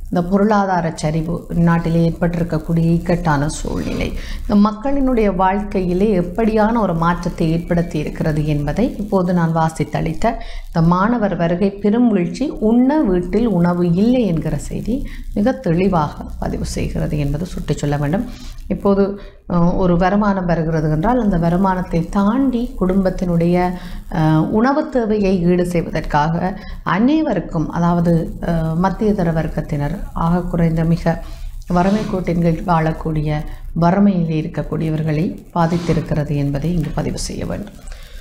இந்த பொருளாதார சரிவு நாட்டிலே ஏற்பட்டிருக்கக்கூடிய இக்கட்டான சூழ்நிலை இந்த மக்களினுடைய வாழ்க்கையிலே எப்படியான ஒரு மாற்றத்தை ஏற்படுத்தி இருக்கிறது என்பதை இப்போது நான் வாசித்தளித்த இந்த மாணவர் வருகை பெரும் வீழ்ச்சி உண்ண வீட்டில் உணவு இல்லை என்கிற செய்தி மிக தெளிவாக பதிவு செய்கிறது என்பது சுட்டிச் சொல்ல வேண்டும் இப்போது அஹ், ஒரு வருமானம் வருகிறது என்றால் அந்த வருமானத்தை தாண்டி குடும்பத்தினுடைய அஹ், உணவுத் தேவையை ஈடு செய்வதற்காக அனைவருக்கும் அதாவது அஹ், மத்தியதர வர்க்கத்தினர் ஆக குறைந்த மிக வறுமை கோட்டின் கீழ் வாழக்கூடிய வறுமையில் இருக்கக்கூடியவர்களை பாதித்திருக்கிறது என்பதை இங்கு பதிவு செய்ய வேண்டும்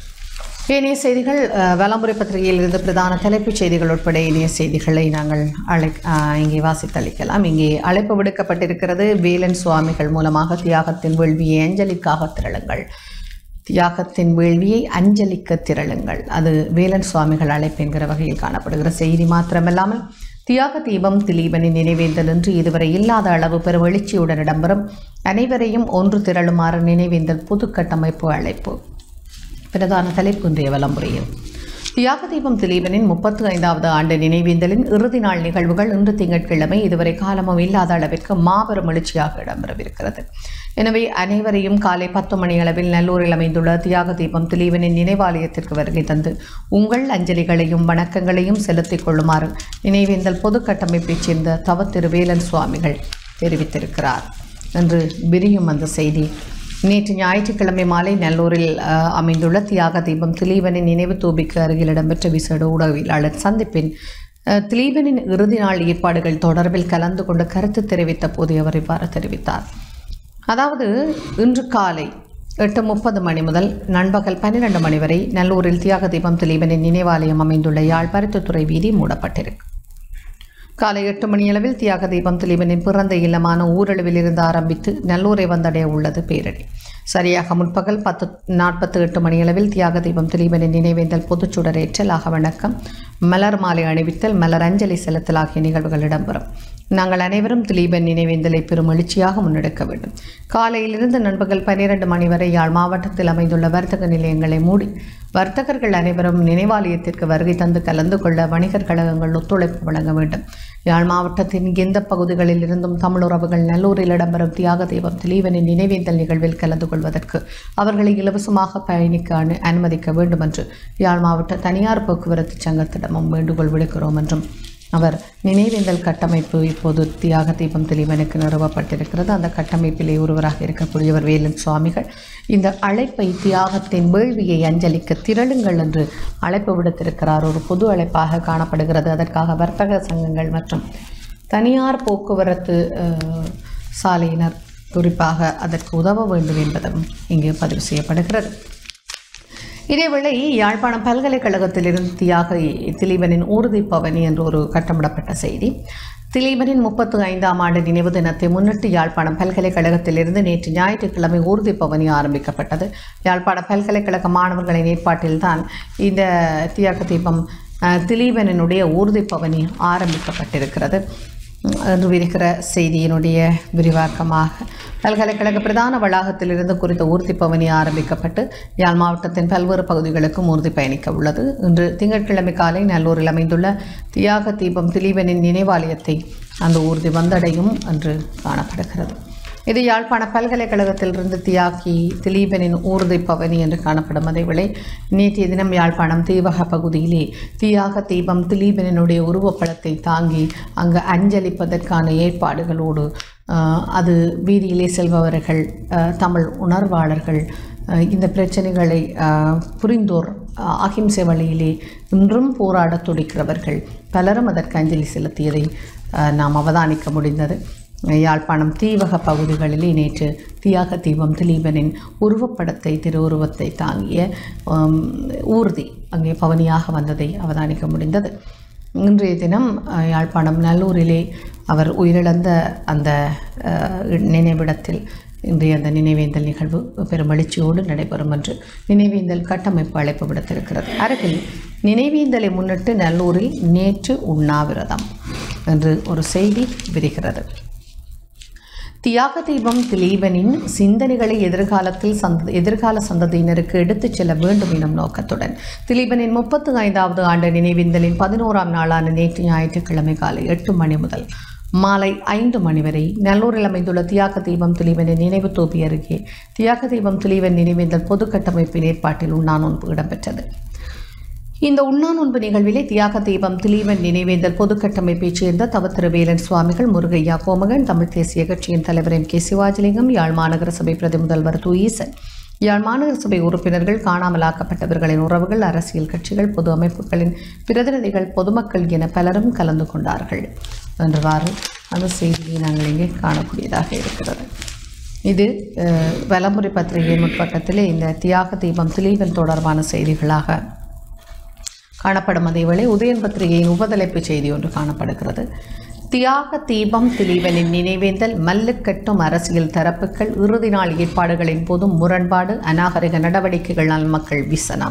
ஏனைய செய்திகள் அஹ், வலம்புரை பத்திரிகையில் இருந்து பிரதான தலைப்புச் செய்திகள் உட்பட இணைய செய்திகளை நாங்கள் அழை அஹ், இங்கே வாசித்தளிக்கலாம் இங்கே அழைப்பு விடுக்கப்பட்டிருக்கிறது வேலன் சுவாமிகள் மூலமாக தியாகத்தின் வேள்வியை அஞ்சலிக்காக திரளுங்கள் தியாகத்தின் வேள்வியை அஞ்சலிக்க திரளுங்கள் அது வேலன் சுவாமிகள் அழைப்பு என்கிற வகையில் காணப்படுகிற செய்தி மாத்திரமல்லாமல் தியாக தீபம் திலீபனின் நினைவேந்தல் என்று இதுவரை இல்லாத அளவு பெரும் எழுச்சியுடன் இடம்பெறும் அனைவரையும் ஒன்று திரளுமாறு நினைவேந்தல் புது கட்டமைப்பு அழைப்பு பிரதான தலைப்பு இன்றைய விளம்புரையில் தியாக தீபம் திலீபனின் முப்பத்து ஐந்தாவது ஆண்டு நினைவேந்தலின் இறுதி நாள் நிகழ்வுகள் இன்று திங்கட்கிழமை இதுவரை காலமும் இல்லாத அளவிற்கு மாபெரும் எழுச்சியாக இடம்பெறவிருக்கிறது எனவே அனைவரையும் காலை பத்து மணி அளவில் நல்லூரில் அமைந்துள்ள தியாக தீபம் திலீபனின் நினைவாலயத்திற்கு வருகை தந்து உங்கள் அஞ்சலிகளையும் வணக்கங்களையும் செலுத்திக் கொள்ளுமாறு நினைவேந்தல் பொது கட்டமைப்பைச் சேர்ந்த தவ திருவேலன் சுவாமிகள் தெரிவித்திருக்கிறார் என்று விரியும் அந்த செய்தி நேற்று ஞாயிற்றுக்கிழமை மாலை நல்லூரில் அஹ், அமைந்துள்ள தியாக தீபம் திலீபனின் நினைவு தூபிக்கு அருகில் இடம்பெற்ற விசேட ஊடகவியலாளர் சந்திப்பின் அஹ், திலீபனின் இறுதி நாள் ஏற்பாடுகள் தொடர்பில் கலந்து கொண்டு கருத்து தெரிவித்த போது அவர் இவ்வாறு தெரிவித்தார் அதாவது இன்று காலை எட்டு முப்பது மணி முதல் நண்பகல் பன்னிரண்டு மணி வரை நல்லூரில் தியாக தீபம் திலீபனின் நினைவாலயம் அமைந்துள்ள யாழ் பருத்தித்துறை வீதி மூடப்பட்டிருக்கு காலை எட்டு மணியளவில் தியாக தீபம் திலீபனின் பிறந்த இல்லமான ஊரளவில் இருந்து ஆரம்பித்து நல்லூரை வந்தடைய உள்ளது பேரணி சரியாக முற்பகல் பத்து நாற்பத்தி எட்டு மணியளவில் தியாக தீபம் திலீபனின் நினைவேந்தல் பொதுச்சுடரேற்றல் ஆக வணக்கம் மலர் மாலை அணிவித்தல் மலர் அஞ்சலி செலுத்தல் ஆகிய நிகழ்வுகள் இடம்பெறும் நாங்கள் அனைவரும் திலீபன் நினைவேந்தலை பெரும் எழுச்சியாக முன்னெடுக்க வேண்டும் காலையிலிருந்து நண்பகல் பன்னிரண்டு மணி வரை யாழ் மாவட்டத்தில் அமைந்துள்ள வர்த்தக நிலையங்களை மூடி வர்த்தகர்கள் அனைவரும் நினைவாலயத்திற்கு வருகை தந்து கலந்து கொள்ள வணிகர் கழகங்கள் ஒத்துழைப்பு வழங்க வேண்டும் யாழ் மாவட்டத்தின் எந்த பகுதிகளில் இருந்தும் தமிழுறவுகள் நல்லூரில் இடம்பெறும் தியாக தெய்வம் திலீவனின் நினைவேந்தல் நிகழ்வில் கலந்து கொள்வதற்கு அவர்களை இலவசமாக பயணிக்க அனு அனுமதிக்க வேண்டும் என்று யாழ் மாவட்ட தனியார் போக்குவரத்து சங்கத்திடமும் வேண்டுகோள் விடுக்கிறோம் என்றும் அவர் நினைவேந்தல் கட்டமைப்பு இப்போது தியாக தீபம் திலீபனுக்கு நிறுவப்பட்டிருக்கிறது அந்த கட்டமைப்பிலே ஒருவராக இருக்கக்கூடியவர் வேலன் சுவாமிகள் இந்த அழைப்பை தியாகத்தின் வேள்வியை அஞ்சலிக்க திரளுங்கள் என்று அழைப்பு விடுத்திருக்கிறார் ஒரு பொது அழைப்பாக காணப்படுகிறது அதற்காக வர்த்தக சங்கங்கள் மற்றும் தனியார் போக்குவரத்து அஹ், சாலையினர் குறிப்பாக அதற்கு உதவ வேண்டும் என்பதும் இங்கு பதிவு செய்யப்படுகிறது இதேவேளை யாழ்ப்பாணம் பல்கலைக்கழகத்திலிருந்து தியாக திலீபனின் ஊர்தி பவனி என்று ஒரு கட்டமிடப்பட்ட செய்தி திலீபனின் முப்பத்து ஐந்தாம் ஆண்டு நினைவு தினத்தை முன்னிட்டு யாழ்ப்பாணம் பல்கலைக்கழகத்திலிருந்து நேற்று ஞாயிற்றுக்கிழமை ஊர்தி பவனி ஆரம்பிக்கப்பட்டது யாழ்ப்பாணம் பல்கலைக்கழக மாணவர்களின் ஏற்பாட்டில்தான் இந்த தியாக தீபம் அஹ், திலீபனினுடைய ஊர்தி பவனி ஆரம்பிக்கப்பட்டிருக்கிறது என்று இருக்கிற செய்தியினுடைய விரிவாக்கமாக பல்கலைக்கழக பிரதான வளாகத்திலிருந்து குறித்த ஊர்தி பவனி ஆரம்பிக்கப்பட்டு யாழ் மாவட்டத்தின் பல்வேறு பகுதிகளுக்கும் ஊர்தி பயணிக்க உள்ளது இன்று திங்கட்கிழமை காலை நல்லூரில் அமைந்துள்ள தியாக தீபம் திலீபனின் நினைவாலயத்தை அந்த ஊர்தி வந்தடையும் என்று காணப்படுகிறது இது யாழ்ப்பாண பல்கலைக்கழகத்திலிருந்து தியாகி திலீபனின் ஊர்தி பவனி என்று காணப்படும் அதேவேளை நேற்றைய தினம் யாழ்ப்பாணம் தீவக பகுதியிலே தியாக தீபம் திலீபனினுடைய உருவப்படத்தை தாங்கி அங்கு அஞ்சலிப்பதற்கான ஏற்பாடுகளோடு ஆஹ், அது வீதியிலே செல்பவர்கள் ஆஹ், தமிழ் உணர்வாளர்கள் ஆஹ், இந்த பிரச்சனைகளை ஆஹ், புரிந்தோர் ஆஹ், அகிம்சை வழியிலே இன்றும் போராடத் துடிக்கிறவர்கள் பலரும் அதற்கு அஞ்சலி செலுத்தியதை ஆஹ், நாம் அவதானிக்க முடிந்தது யாழ்ப்பாணம் தீவக பகுதிகளிலே நேற்று தியாக தீபம் திலீபனின் உருவப்படத்தை திருவுருவத்தை தாங்கிய ஆம், ஊர்தி அங்கே பவனியாக வந்ததை அவதானிக்க முடிந்தது இன்றைய தினம் அஹ், யாழ்ப்பாணம் நல்லூரிலே அவர் உயிரிழந்த அந்த அஹ், நினைவிடத்தில் இன்றைய அந்த நினைவேந்தல் நிகழ்வு பெரும் எழுச்சியோடு நடைபெறும் என்று நினைவேந்தல் கட்டமைப்பு அழைப்பு விடுத்திருக்கிறது அருகில் நினைவேந்தலை முன்னிட்டு நல்லூரில் நேற்று உண்ணாவிரதம் என்று ஒரு செய்தி விரிகிறது தியாக தீபம் திலீபனின் சிந்தனைகளை எதிர்காலத்தில் சந்த எதிர்கால சந்ததியினருக்கு எடுத்துச் செல்ல வேண்டும் எனும் நோக்கத்துடன் திலீபனின் முப்பத்து ஐந்தாவது ஆண்டு நினைவேந்தலின் பதினோராம் நாளான நேற்று ஞாயிற்றுக்கிழமை காலை எட்டு மணி முதல் மாலை ஐந்து மணி வரை நல்லூரில் அமைந்துள்ள தியாக தீபம் திலீவனின் நினைவு தோப்பி அருகே தியாக தீபம் திலீவன் நினைவேந்தல் பொது கட்டமைப்பின் ஏற்பாட்டில் உண்ணாநோன்பு இடம்பெற்றது இந்த உண்ணாநோன்பு நிகழ்விலே தியாக தீபம் திலீவன் நினைவேந்தல் பொது கட்டமைப்பைச் சேர்ந்த தவத்திருவேலன் சுவாமிகள் முருகையா கோமகன் தமிழ் தேசிய கட்சியின் தலைவர் எம் கே சிவாஜிலிங்கம் யாழ் மாநகர சபை பிரதி முதல்வர் து ஈசன் யாழ் மாநகர சபை உறுப்பினர்கள் காணாமலாக்கப்பட்டவர்களின் உறவுகள் அரசியல் கட்சிகள் பொது அமைப்புகளின் பிரதிநிதிகள் பொதுமக்கள் என பலரும் கலந்து கொண்டார்கள் என்றவாறு அந்த செய்தியை நாங்கள் இங்கே காணக்கூடியதாக இருக்கிறது இது அஹ், வலமுறை பத்திரிகையின் முற்பக்கத்திலே இந்த தியாக தீபம் திலீவன் தொடர்பான செய்திகளாக காணப்படும் அதேவேளை உதயன் பத்திரிகையின் உபதலைப்பு செய்தி ஒன்று காணப்படுகிறது தியாக தீபம் திலீவனின் நினைவேந்தல் மல்லுக்கட்டும் அரசியல் தரப்புகள் இறுதி நாள் ஏற்பாடுகளின் போதும் முரண்பாடு அநாகரிக நடவடிக்கைகளால் மக்கள் விசனம்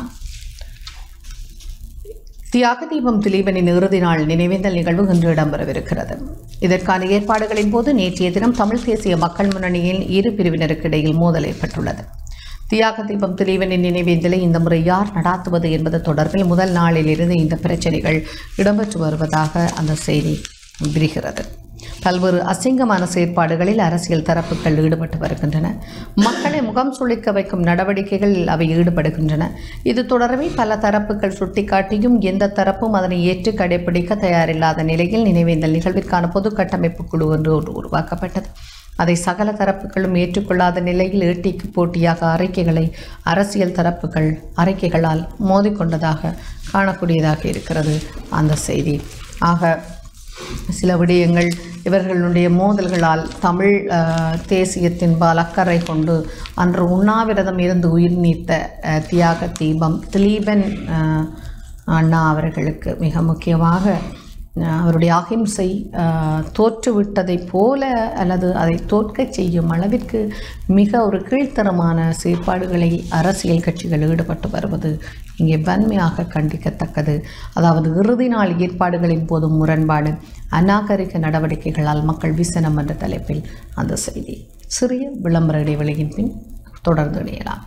தியாக தீபம் திலீபனின் இறுதி நாள் நினைவேந்தல் நிகழ்வு இன்று இடம்பெறவிருக்கிறது இதற்கான ஏற்பாடுகளின் போது நேற்றைய தினம் தமிழ் தேசிய மக்கள் முன்னணியின் இரு பிரிவினருக்கு இடையில் மோதல் ஏற்பட்டுள்ளது தியாக தீபம் திலீவனின் நினைவேந்தலை இந்த முறை யார் நடாத்துவது என்பது தொடர்பில் முதல் நாளில் இருந்து இந்த பிரச்சனைகள் இடம்பெற்று வருவதாக அந்த செய்தி விரிகிறது பல்வேறு அசிங்கமான செயற்பாடுகளில் அரசியல் தரப்புகள் ஈடுபட்டு வருகின்றன மக்களை முகம் சுளிக்க வைக்கும் நடவடிக்கைகளில் அவை ஈடுபடுகின்றன இது தொடர்பில் பல தரப்புகள் சுட்டிக்காட்டியும் எந்த தரப்பும் அதனை ஏற்று கடைபிடிக்க தயாரில்லாத நிலையில் நினைவேந்தல் நிகழ்விற்கான பொது கட்டமைப்பு குழு ஒன்று ஒன்று உருவாக்கப்பட்டது அதை சகல தரப்புகளும் ஏற்றுக்கொள்ளாத நிலையில் ஈட்டிக்கு போட்டியாக அறிக்கைகளை அரசியல் தரப்புகள் அறிக்கைகளால் மோதிக்கொண்டதாக காணக்கூடியதாக இருக்கிறது அந்த செய்தி ஆக சில விடயங்கள் இவர்களுடைய மோதல்களால் தமிழ் அஹ், தேசியத்தின்பால் அக்கறை கொண்டு அன்று உண்ணாவிரதம் இருந்து உயிர் நீத்த அஹ், தியாக தீபம் திலீபன் அஹ், அண்ணா அவர்களுக்கு மிக முக்கியமாக அஹ், அவருடைய அகிம்சை அஹ், தோற்றுவிட்டதைப் போல அல்லது அதை தோற்கச் செய்யும் அளவிற்கு மிக ஒரு கீழ்த்தரமான செயற்பாடுகளில் அரசியல் கட்சிகள் ஈடுபட்டு வருவது இங்கே வன்மையாக கண்டிக்கத்தக்கது அதாவது இறுதி நாள் ஏற்பாடுகளின் போதும் முரண்பாடு அநாகரிக நடவடிக்கைகளால் மக்கள் விசனம் என்ற தலைப்பில் அந்த செய்தி சிறிய விளம்பர இடைவெளியின் பின் தொடர்ந்து இணையலாம்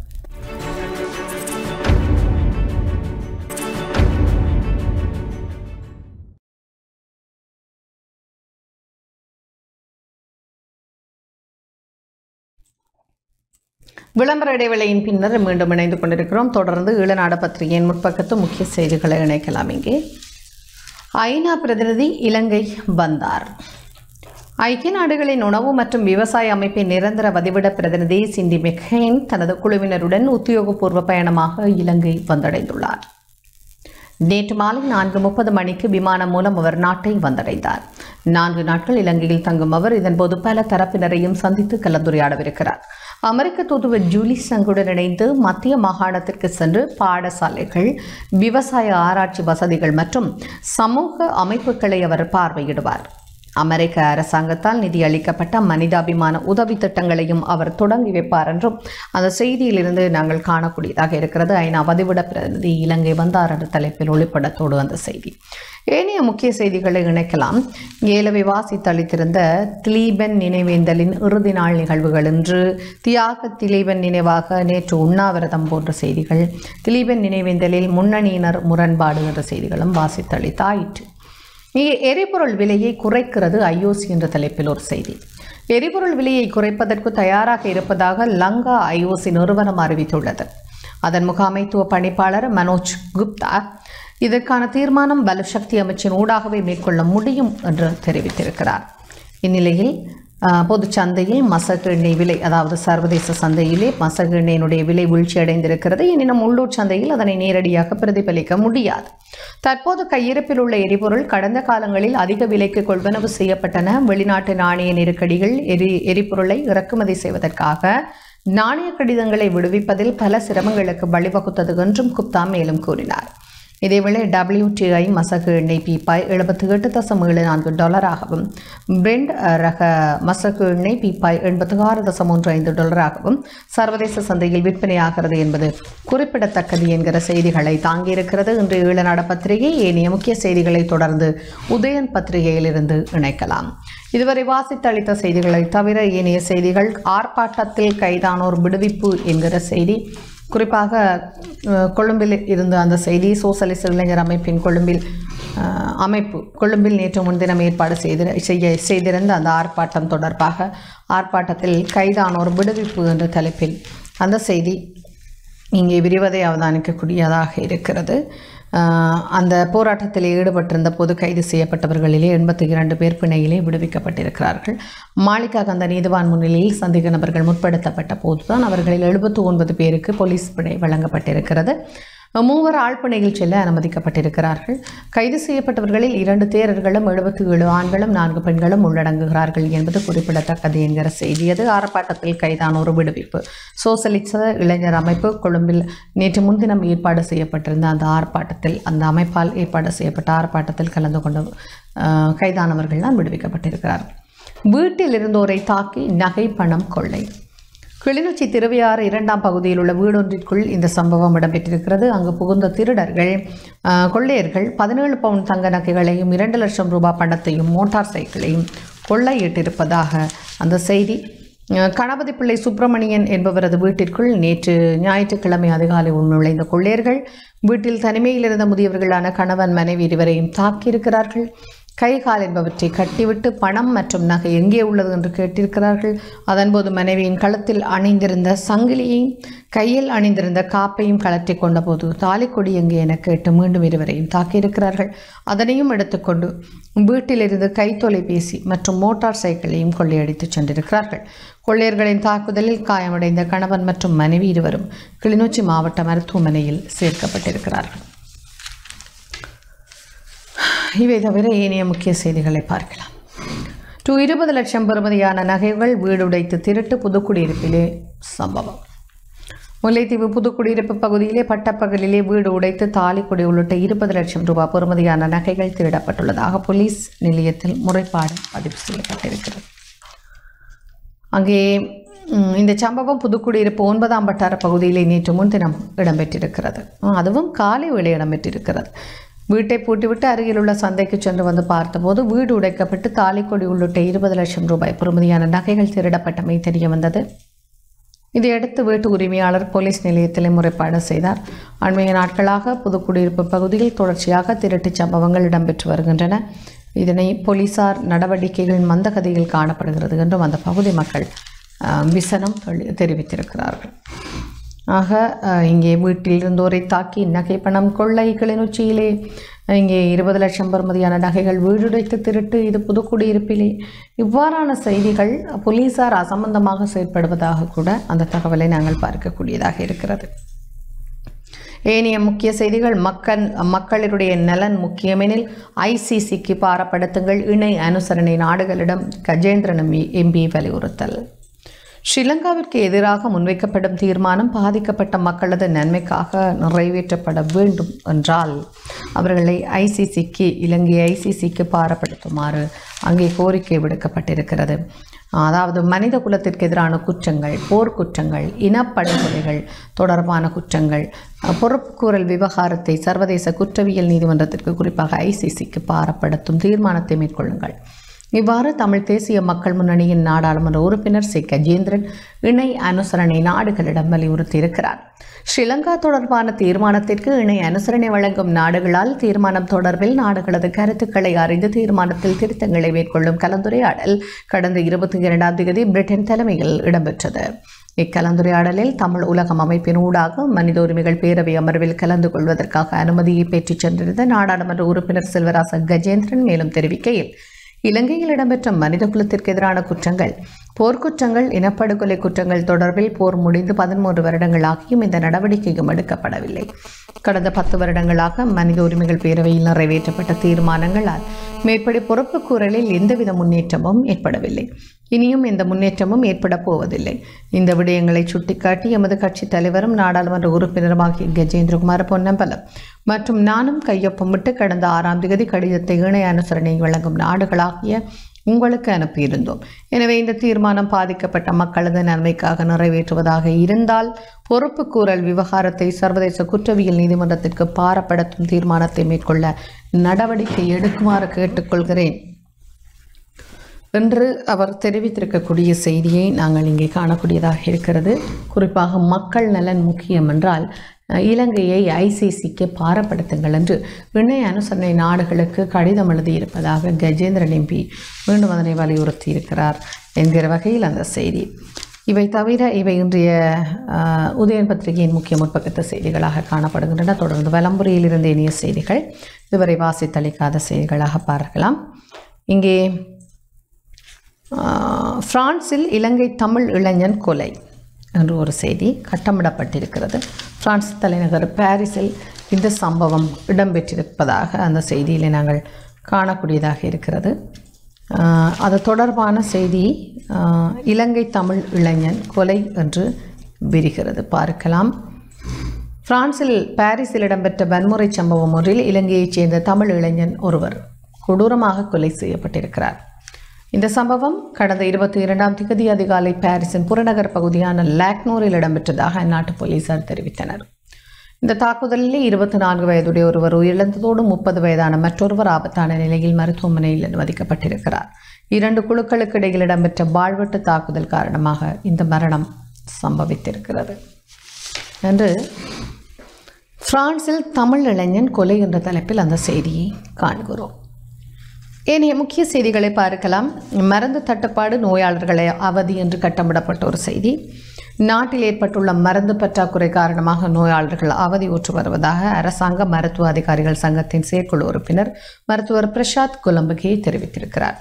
விளம்பர இடைவேளையின் பின்னர் மீண்டும் இணைந்து கொண்டிருக்கிறோம் தொடர்ந்து ஈழநாடு பத்திரிகையின் முற்பக்கத்து முக்கிய செய்திகளை இணைக்கலாம் இங்கே ஐநா பிரதிநிதி இலங்கை வந்தார் ஐக்கிய நாடுகளின் உணவு மற்றும் விவசாய அமைப்பின் நிரந்தர வதிவிட பிரதிநிதி சிண்டி மெக்கேன் தனது குழுவினருடன் உத்தியோகபூர்வ பயணமாக இலங்கை வந்தடைந்துள்ளார் நேற்று மாலை நான்கு முப்பது மணிக்கு விமானம் மூலம் அவர் நாட்டை வந்தடைந்தார் நான்கு நாட்கள் இலங்கையில் தங்கும் அவர் இதன்போது பல தரப்பினரையும் சந்தித்து கலந்துரையாடவிருக்கிறார் அமெரிக்க தூதுவர் ஜூலி சங்குடன் இணைந்து மத்திய மாகாணத்திற்கு சென்று பாடசாலைகள் விவசாய ஆராய்ச்சி வசதிகள் மற்றும் சமூக அமைப்புகளை அவர் பார்வையிடுவார் அமெரிக்க அரசாங்கத்தால் நிதி அளிக்கப்பட்ட மனிதாபிமான உதவி திட்டங்களையும் அவர் தொடங்கி வைப்பார் என்றும் அந்த செய்தியிலிருந்து நாங்கள் காணக்கூடியதாக இருக்கிறது ஐநா வதிவிட பிரதிநிதி இலங்கை வந்தார் என்ற தலைப்பில் ஒளிப்படத்தோடு அந்த செய்தி ஏனைய முக்கிய செய்திகளை இணைக்கலாம் ஏலவை வாசித்தளித்திருந்த திலீபன் நினைவேந்தலின் இறுதி நாள் நிகழ்வுகள் என்று தியாக திலீபன் நினைவாக நேற்று உண்ணாவிரதம் போன்ற செய்திகள் திலீபன் நினைவேந்தலில் முன்னணியினர் முரண்பாடு என்ற செய்திகளும் வாசித்தளித்தாயிற்று இங்கே எரிபொருள் விலையை குறைக்கிறது ஐஓசி என்ற தலைப்பில் ஒரு செய்தி எரிபொருள் விலையை குறைப்பதற்கு தயாராக இருப்பதாக லங்கா ஐஓசி நிறுவனம் அறிவித்துள்ளது அதன் முகாமைத்துவ பணிப்பாளர் மனோஜ் குப்தா இதற்கான தீர்மானம் பலசக்தி அமைச்சின் ஊடாகவே மேற்கொள்ள முடியும் என்று தெரிவித்திருக்கிறார் இந்நிலையில் ஆஹ், பொதுச் சந்தையில் மசகு எண்ணெய் விலை அதாவது சர்வதேச சந்தையிலே மசகு எண்ணெயினுடைய விலை வீழ்ச்சியடைந்திருக்கிறது எனினும் உள்ளூர் சந்தையில் அதனை நேரடியாக பிரதிபலிக்க முடியாது தற்போது கையிருப்பில் உள்ள எரிபொருள் கடந்த காலங்களில் அதிக விலைக்கு கொள்வனவு செய்யப்பட்டன வெளிநாட்டு நாணய நெருக்கடிகள் எரி எரிபொருளை இறக்குமதி செய்வதற்காக நாணய கடிதங்களை விடுவிப்பதில் பல சிரமங்களுக்கு வழிவகுத்தது என்றும் குப்தா மேலும் கூறினார் இதேவேளை WTI மசகு எண்ணெய் பீப்பாய் எழுபத்தி எட்டு தசம் ஏழு நான்கு டாலராகவும் பிரெண்ட் ரக மசகு எண்ணெய் பீப்பாய் எண்பத்தி ஆறு தசம் ஒன்று ஐந்து டாலராகவும் சர்வதேச சந்தையில் விற்பனையாகிறது என்பது குறிப்பிடத்தக்கது என்கிற செய்திகளை தாங்கியிருக்கிறது இன்று ஈழநாடு பத்திரிகை ஏனைய முக்கிய செய்திகளை தொடர்ந்து உதயன் பத்திரிகையிலிருந்து இணைக்கலாம் இதுவரை வாசித்தளித்த செய்திகளை தவிர ஏனைய செய்திகள் ஆர்ப்பாட்டத்தில் கைதானோர் விடுவிப்பு என்கிற செய்தி குறிப்பாக அஹ், கொழும்பில் இருந்த அந்த செய்தி சோசலிச இளைஞர் அமைப்பின் கொழும்பில் அஹ், அமைப்பு கொழும்பில் நேற்று முன்தினம் ஏற்பாடு செய்து செய்ய செய்திருந்த அந்த ஆர்ப்பாட்டம் தொடர்பாக ஆர்ப்பாட்டத்தில் கைதானோர் விடுவிப்பு என்ற தலைப்பில் அந்த செய்தி இங்கே விரிவதை அவதானிக்கக்கூடியதாக இருக்கிறது ஆஹ் அந்த போராட்டத்தில் ஈடுபட்டிருந்த போது கைது செய்யப்பட்டவர்களிலே எண்பத்தி இரண்டு பேர் பிணையிலே விடுவிக்கப்பட்டிருக்கிறார்கள் மாளிகா கந்த நீதிவான் முன்னிலையில் சந்தேக நபர்கள் முற்படுத்தப்பட்ட போதுதான் அவர்களில் எழுபத்து ஒன்பது பேருக்கு போலீஸ் பிணை வழங்கப்பட்டிருக்கிறது மூவர் ஆழ்பிணையில் செல்ல அனுமதிக்கப்பட்டிருக்கிறார்கள் கைது செய்யப்பட்டவர்களில் இரண்டு தேரர்களும் எழுபத்தி ஏழு ஆண்களும் நான்கு பெண்களும் உள்ளடங்குகிறார்கள் என்பது குறிப்பிடத்தக்கது என்கிற செய்தி அது ஆர்ப்பாட்டத்தில் கைதான ஒரு விடுவிப்பு சோசலிச இளைஞர் அமைப்பு கொழும்பில் நேற்று முன்தினம் ஏற்பாடு செய்யப்பட்டிருந்த அந்த ஆர்ப்பாட்டத்தில் அந்த அமைப்பால் ஏற்பாடு செய்யப்பட்ட ஆர்ப்பாட்டத்தில் கலந்து கொண்ட ஆஹ், கைதானவர்கள்தான் விடுவிக்கப்பட்டிருக்கிறார்கள் வீட்டில் இருந்தோரை தாக்கி நகை பணம் கொள்ளை கிளிநொச்சி திருவையாறு இரண்டாம் பகுதியில் உள்ள வீடொன்றிற்குள் இந்த சம்பவம் இடம்பெற்றிருக்கிறது அங்கு புகுந்த திருடர்கள் ஆஹ், கொள்ளையர்கள் பதினேழு பவுன் தங்க நகைகளையும் இரண்டு லட்சம் ரூபாய் பணத்தையும் மோட்டார் சைக்கிளையும் கொள்ளையிட்டிருப்பதாக அந்த செய்தி அஹ், கணபதி பிள்ளை சுப்பிரமணியன் என்பவரது வீட்டிற்குள் நேற்று ஞாயிற்றுக்கிழமை அதிகாலை உள்நுழைந்த கொள்ளையர்கள் வீட்டில் தனிமையில் இருந்த முதியவர்களான கணவன் மனைவி இருவரையும் தாக்கியிருக்கிறார்கள் கை கால் என்பவற்றை கட்டிவிட்டு பணம் மற்றும் நகை எங்கே உள்ளது என்று கேட்டிருக்கிறார்கள் அதன்போது மனைவியின் கழுத்தில் அணிந்திருந்த சங்கிலியையும் கையில் அணிந்திருந்த காப்பையும் கலற்றி கொண்டபோது தாலிக்கொடி எங்கே என கேட்டு மீண்டும் இருவரையும் தாக்கியிருக்கிறார்கள் அதனையும் எடுத்துக்கொண்டு வீட்டிலிருந்து கை தொலைபேசி மற்றும் மோட்டார் சைக்கிளையும் கொள்ளையடித்துச் சென்றிருக்கிறார்கள் கொள்ளையர்களின் தாக்குதலில் காயமடைந்த கணவன் மற்றும் மனைவி இருவரும் கிளிநொச்சி மாவட்ட மருத்துவமனையில் சேர்க்கப்பட்டிருக்கிறார்கள் இவை தவிர ஏனைய முக்கிய செய்திகளை பார்க்கலாம் டு இருபது லட்சம் பெறுமதியான நகைகள் வீடு உடைத்து திருட்டு புதுக்குடியிருப்பிலே சம்பவம் முல்லைத்தீவு புதுக்குடியிருப்பு பகுதியிலே பட்டப்பகலிலே வீடு உடைத்து தாலிக்குடி உள்ளிட்ட இருபது லட்சம் ரூபாய் பெறுமதியான நகைகள் திருடப்பட்டுள்ளதாக போலீஸ் நிலையத்தில் முறைப்பாடு பதிவு செய்யப்பட்டிருக்கிறது அங்கே ம், இந்த சம்பவம் புதுக்குடியிருப்பு ஒன்பதாம் வட்டார பகுதியிலே நேற்று முன்தினம் இடம்பெற்றிருக்கிறது ம், அதுவும் காலை வேளை இடம்பெற்றிருக்கிறது வீட்டை பூட்டிவிட்டு அருகில் உள்ள சந்தைக்கு சென்று வந்து பார்த்தபோது வீடு உடைக்கப்பட்டு தாலிக்கொடி உள்ளிட்ட இருபது லட்சம் ரூபாய் பெறுமதியான நகைகள் திருடப்பட்டமை தெரிய வந்தது இதையடுத்து வீட்டு உரிமையாளர் போலீஸ் நிலையத்தில் முறைப்பாடு செய்தார் அண்மைய நாட்களாக புதுக்குடியிருப்பு பகுதியில் தொடர்ச்சியாக திருட்டுச் சம்பவங்கள் இடம்பெற்று வருகின்றன இதனை போலீசார் நடவடிக்கைகள் மந்தகதியில் காணப்படுகிறது என்றும் அந்த பகுதி மக்கள் அஹ், விசனம் தெளி- தெரிவித்திருக்கிறார்கள் ஆக அஹ், இங்கே வீட்டில் இருந்தோரை தாக்கி நகை பணம் கொள்ளை கிளிநொச்சியிலே இங்கே இருபது லட்சம் பெறுமதியான நகைகள் வீடுடைத்து திருட்டு இது புதுக்குடியிருப்பிலே இவ்வாறான செய்திகள் போலீசார் அசம்பந்தமாக செயற்படுவதாக கூட அந்த தகவலை நாங்கள் பார்க்கக்கூடியதாக இருக்கிறது ஏனைய முக்கிய செய்திகள் மக்கள் மக்களினுடைய நலன் முக்கியமெனில் ஐசிசிக்கு பாரப்படுத்துங்கள் இணை அனுசரணை நாடுகளிடம் கஜேந்திரன் எம்பி வலியுறுத்தல் ஸ்ரீலங்காவிற்கு எதிராக முன்வைக்கப்படும் தீர்மானம் பாதிக்கப்பட்ட மக்களது நன்மைக்காக நிறைவேற்றப்பட வேண்டும் என்றால் அவர்களை ஐசிசிக்கு இலங்கை ஐசிசிக்கு பாரப்படுத்துமாறு அங்கே கோரிக்கை விடுக்கப்பட்டிருக்கிறது அதாவது மனித குலத்திற்கு எதிரான குற்றங்கள் போர்க்குற்றங்கள் இனப்படுகொலைகள் தொடர்பான குற்றங்கள் பொறுப்புக்கூறல் விவகாரத்தை சர்வதேச குற்றவியல் நீதிமன்றத்திற்கு குறிப்பாக ஐசிசிக்கு பாரப்படுத்தும் தீர்மானத்தை மேற்கொள்ளுங்கள் இவ்வாறு தமிழ் தேசிய மக்கள் முன்னணியின் நாடாளுமன்ற உறுப்பினர் சி கஜேந்திரன் இணை அனுசரணை நாடுகளிடம் வலியுறுத்தியிருக்கிறார் ஸ்ரீலங்கா தொடர்பான தீர்மானத்திற்கு இணை அனுசரணை வழங்கும் நாடுகளால் தீர்மானம் தொடர்பில் நாடுகளது கருத்துக்களை அறிந்து தீர்மானத்தில் திருத்தங்களை மேற்கொள்ளும் கலந்துரையாடல் கடந்த இருபத்தி இரண்டாம் தேதி பிரிட்டன் தலைமையில் இடம்பெற்றது இக்கலந்துரையாடலில் தமிழ் உலகம் அமைப்பின் ஊடாக மனித உரிமைகள் பேரவை அமர்வில் கலந்து கொள்வதற்காக அனுமதியை பெற்றுச் சென்றிருந்த நாடாளுமன்ற உறுப்பினர் செல்வராச கஜேந்திரன் மேலும் தெரிவிக்கையில் இலங்கையில் இடம்பெற்ற மனித குலத்திற்கு எதிரான குற்றங்கள் போர்க்குற்றங்கள் இனப்படுகொலை குற்றங்கள் தொடர்பில் போர் முடிந்து பதிமூன்று வருடங்களாகியும் இந்த நடவடிக்கையும் எடுக்கப்படவில்லை கடந்த பத்து வருடங்களாக மனித உரிமைகள் பேரவையில் நிறைவேற்றப்பட்ட தீர்மானங்களால் மேற்படி பொறுப்புக்கூறலில் எந்தவித முன்னேற்றமும் ஏற்படவில்லை இனியும் எந்த முன்னேற்றமும் ஏற்பட போவதில்லை இந்த விடயங்களை சுட்டிக்காட்டி எமது கட்சித் தலைவரும் நாடாளுமன்ற உறுப்பினருமாகிய கஜேந்திரகுமார் பொன்னம்பலம் மற்றும் நானும் கையொப்பமிட்டு கடந்த ஆறாம் தேதி கடிதத்தை இணை அனுசரணை வழங்கும் நாடுகளாகிய உங்களுக்கு அனுப்பியிருந்தோம் எனவே இந்த தீர்மானம் பாதிக்கப்பட்ட மக்களது நன்மைக்காக நிறைவேற்றுவதாக இருந்தால் பொறுப்புக்கூறல் விவகாரத்தை சர்வதேச குற்றவியல் நீதிமன்றத்திற்கு பாரப்படுத்தும் தீர்மானத்தை மேற்கொள்ள நடவடிக்கை எடுக்குமாறு கேட்டுக்கொள்கிறேன் என்று அவர் தெரிவித்திருக்கக்கூடிய செய்தியை நாங்கள் இங்கே காணக்கூடியதாக இருக்கிறது குறிப்பாக மக்கள் நலன் முக்கியம் என்றால் அஹ், இலங்கையை ஐசிசிக்கு பாரப்படுத்துங்கள் என்று இணை அனுசரணை நாடுகளுக்கு கடிதம் எழுதியிருப்பதாக கஜேந்திரன் எம்பி மீண்டும் அதனை வலியுறுத்தி இருக்கிறார் என்கிற வகையில் அந்த செய்தி இவை தவிர இவை இன்றைய அஹ், உதயன் பத்திரிகையின் முக்கிய முற்பக்கத்து செய்திகளாக காணப்படுகின்றன தொடர்ந்து வலம்புரியில் இருந்த இனிய செய்திகள் இதுவரை வாசித்தளிக்காத செய்திகளாக பார்க்கலாம் இங்கே ஆஹ், பிரான்சில் இலங்கை தமிழ் இளைஞன் கொலை என்று ஒரு செய்தி கட்டமிடப்பட்டிருக்கிறது பிரான்ஸ் தலைநகர் பாரிஸில் இந்த சம்பவம் இடம்பெற்றிருப்பதாக அந்த செய்தியில் நாங்கள் காணக்கூடியதாக இருக்கிறது ஆஹ், அது தொடர்பான செய்தி ஆஹ், இலங்கை தமிழ் இளைஞன் கொலை என்று விரிகிறது பார்க்கலாம் பிரான்சில் பாரிஸில் இடம்பெற்ற வன்முறை சம்பவம் ஒன்றில் இலங்கையைச் சேர்ந்த தமிழ் இளைஞன் ஒருவர் கொடூரமாக கொலை செய்யப்பட்டிருக்கிறார் இந்த சம்பவம் கடந்த இருபத்தி இரண்டாம் திகதி அதிகாலை பாரிஸின் புறநகர் பகுதியான லாக்னோரில் இடம்பெற்றதாக அந்நாட்டு போலீசார் தெரிவித்தனர் இந்த தாக்குதலில் இருபத்தி நான்கு வயதுடைய ஒருவர் உயிரிழந்ததோடு முப்பது வயதான மற்றொருவர் ஆபத்தான நிலையில் மருத்துவமனையில் அனுமதிக்கப்பட்டிருக்கிறார் இரண்டு குழுக்களுக்கு இடையில் இடம்பெற்ற வாழ்வெட்டு தாக்குதல் காரணமாக இந்த மரணம் சம்பவித்திருக்கிறது என்று பிரான்சில் தமிழ் இளைஞன் கொலை என்ற தலைப்பில் அந்த செய்தியை காண்கிறோம் ஏனைய முக்கிய செய்திகளை பார்க்கலாம் மருந்து தட்டுப்பாடு நோயாளர்களை அவதி என்று கட்டமிடப்பட்ட ஒரு செய்தி நாட்டில் ஏற்பட்டுள்ள மருந்து பற்றாக்குறை காரணமாக நோயாளர்கள் அவதியுற்று வருவதாக அரசாங்க மருத்துவ அதிகாரிகள் சங்கத்தின் செயற்குழு உறுப்பினர் மருத்துவர் பிரசாத் கொலம்பகே தெரிவித்திருக்கிறார்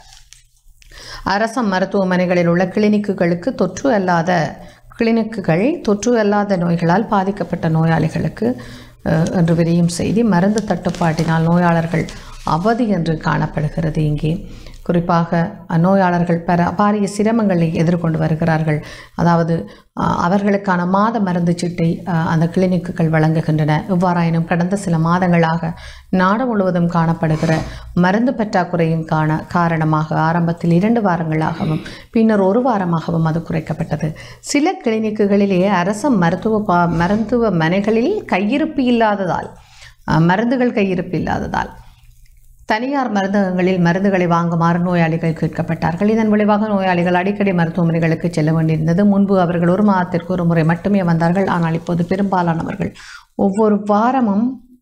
அரச மருத்துவமனைகளில் உள்ள கிளினிக்குகளுக்கு தொற்று அல்லாத கிளினிக்குகள் தொற்று அல்லாத நோய்களால் பாதிக்கப்பட்ட நோயாளிகளுக்கு அஹ், என்று விரியும் செய்தி மருந்து தட்டுப்பாட்டினால் நோயாளர்கள் அவதி என்று காணப்படுகிறது இங்கே குறிப்பாக நோயாளர்கள் பெற பாரிய சிரமங்களை எதிர்கொண்டு வருகிறார்கள் அதாவது அஹ், அவர்களுக்கான மாத மருந்து சீட்டை அஹ், அந்த கிளினிக்குகள் வழங்குகின்றன இவ்வாறாயினும் கடந்த சில மாதங்களாக நாடு முழுவதும் காணப்படுகிற மருந்து பற்றாக்குறையின் காண காரணமாக ஆரம்பத்தில் இரண்டு வாரங்களாகவும் பின்னர் ஒரு வாரமாகவும் அது குறைக்கப்பட்டது சில கிளினிக்குகளிலே அரச மருத்துவ பா மருத்துவமனைகளில் கையிருப்பு இல்லாததால் அஹ், மருந்துகள் கையிருப்பு இல்லாததால் தனியார் மருந்தகங்களில் மருந்துகளை வாங்குமாறு நோயாளிகள் கேட்கப்பட்டார்கள் இதன் விளைவாக நோயாளிகள் அடிக்கடி மருத்துவமனைகளுக்கு செல்ல வேண்டியிருந்தது முன்பு அவர்கள் ஒரு மாதத்திற்கு ஒரு முறை மட்டுமே வந்தார்கள் ஆனால் இப்போது பெரும்பாலானவர்கள் ஒவ்வொரு வாரமும்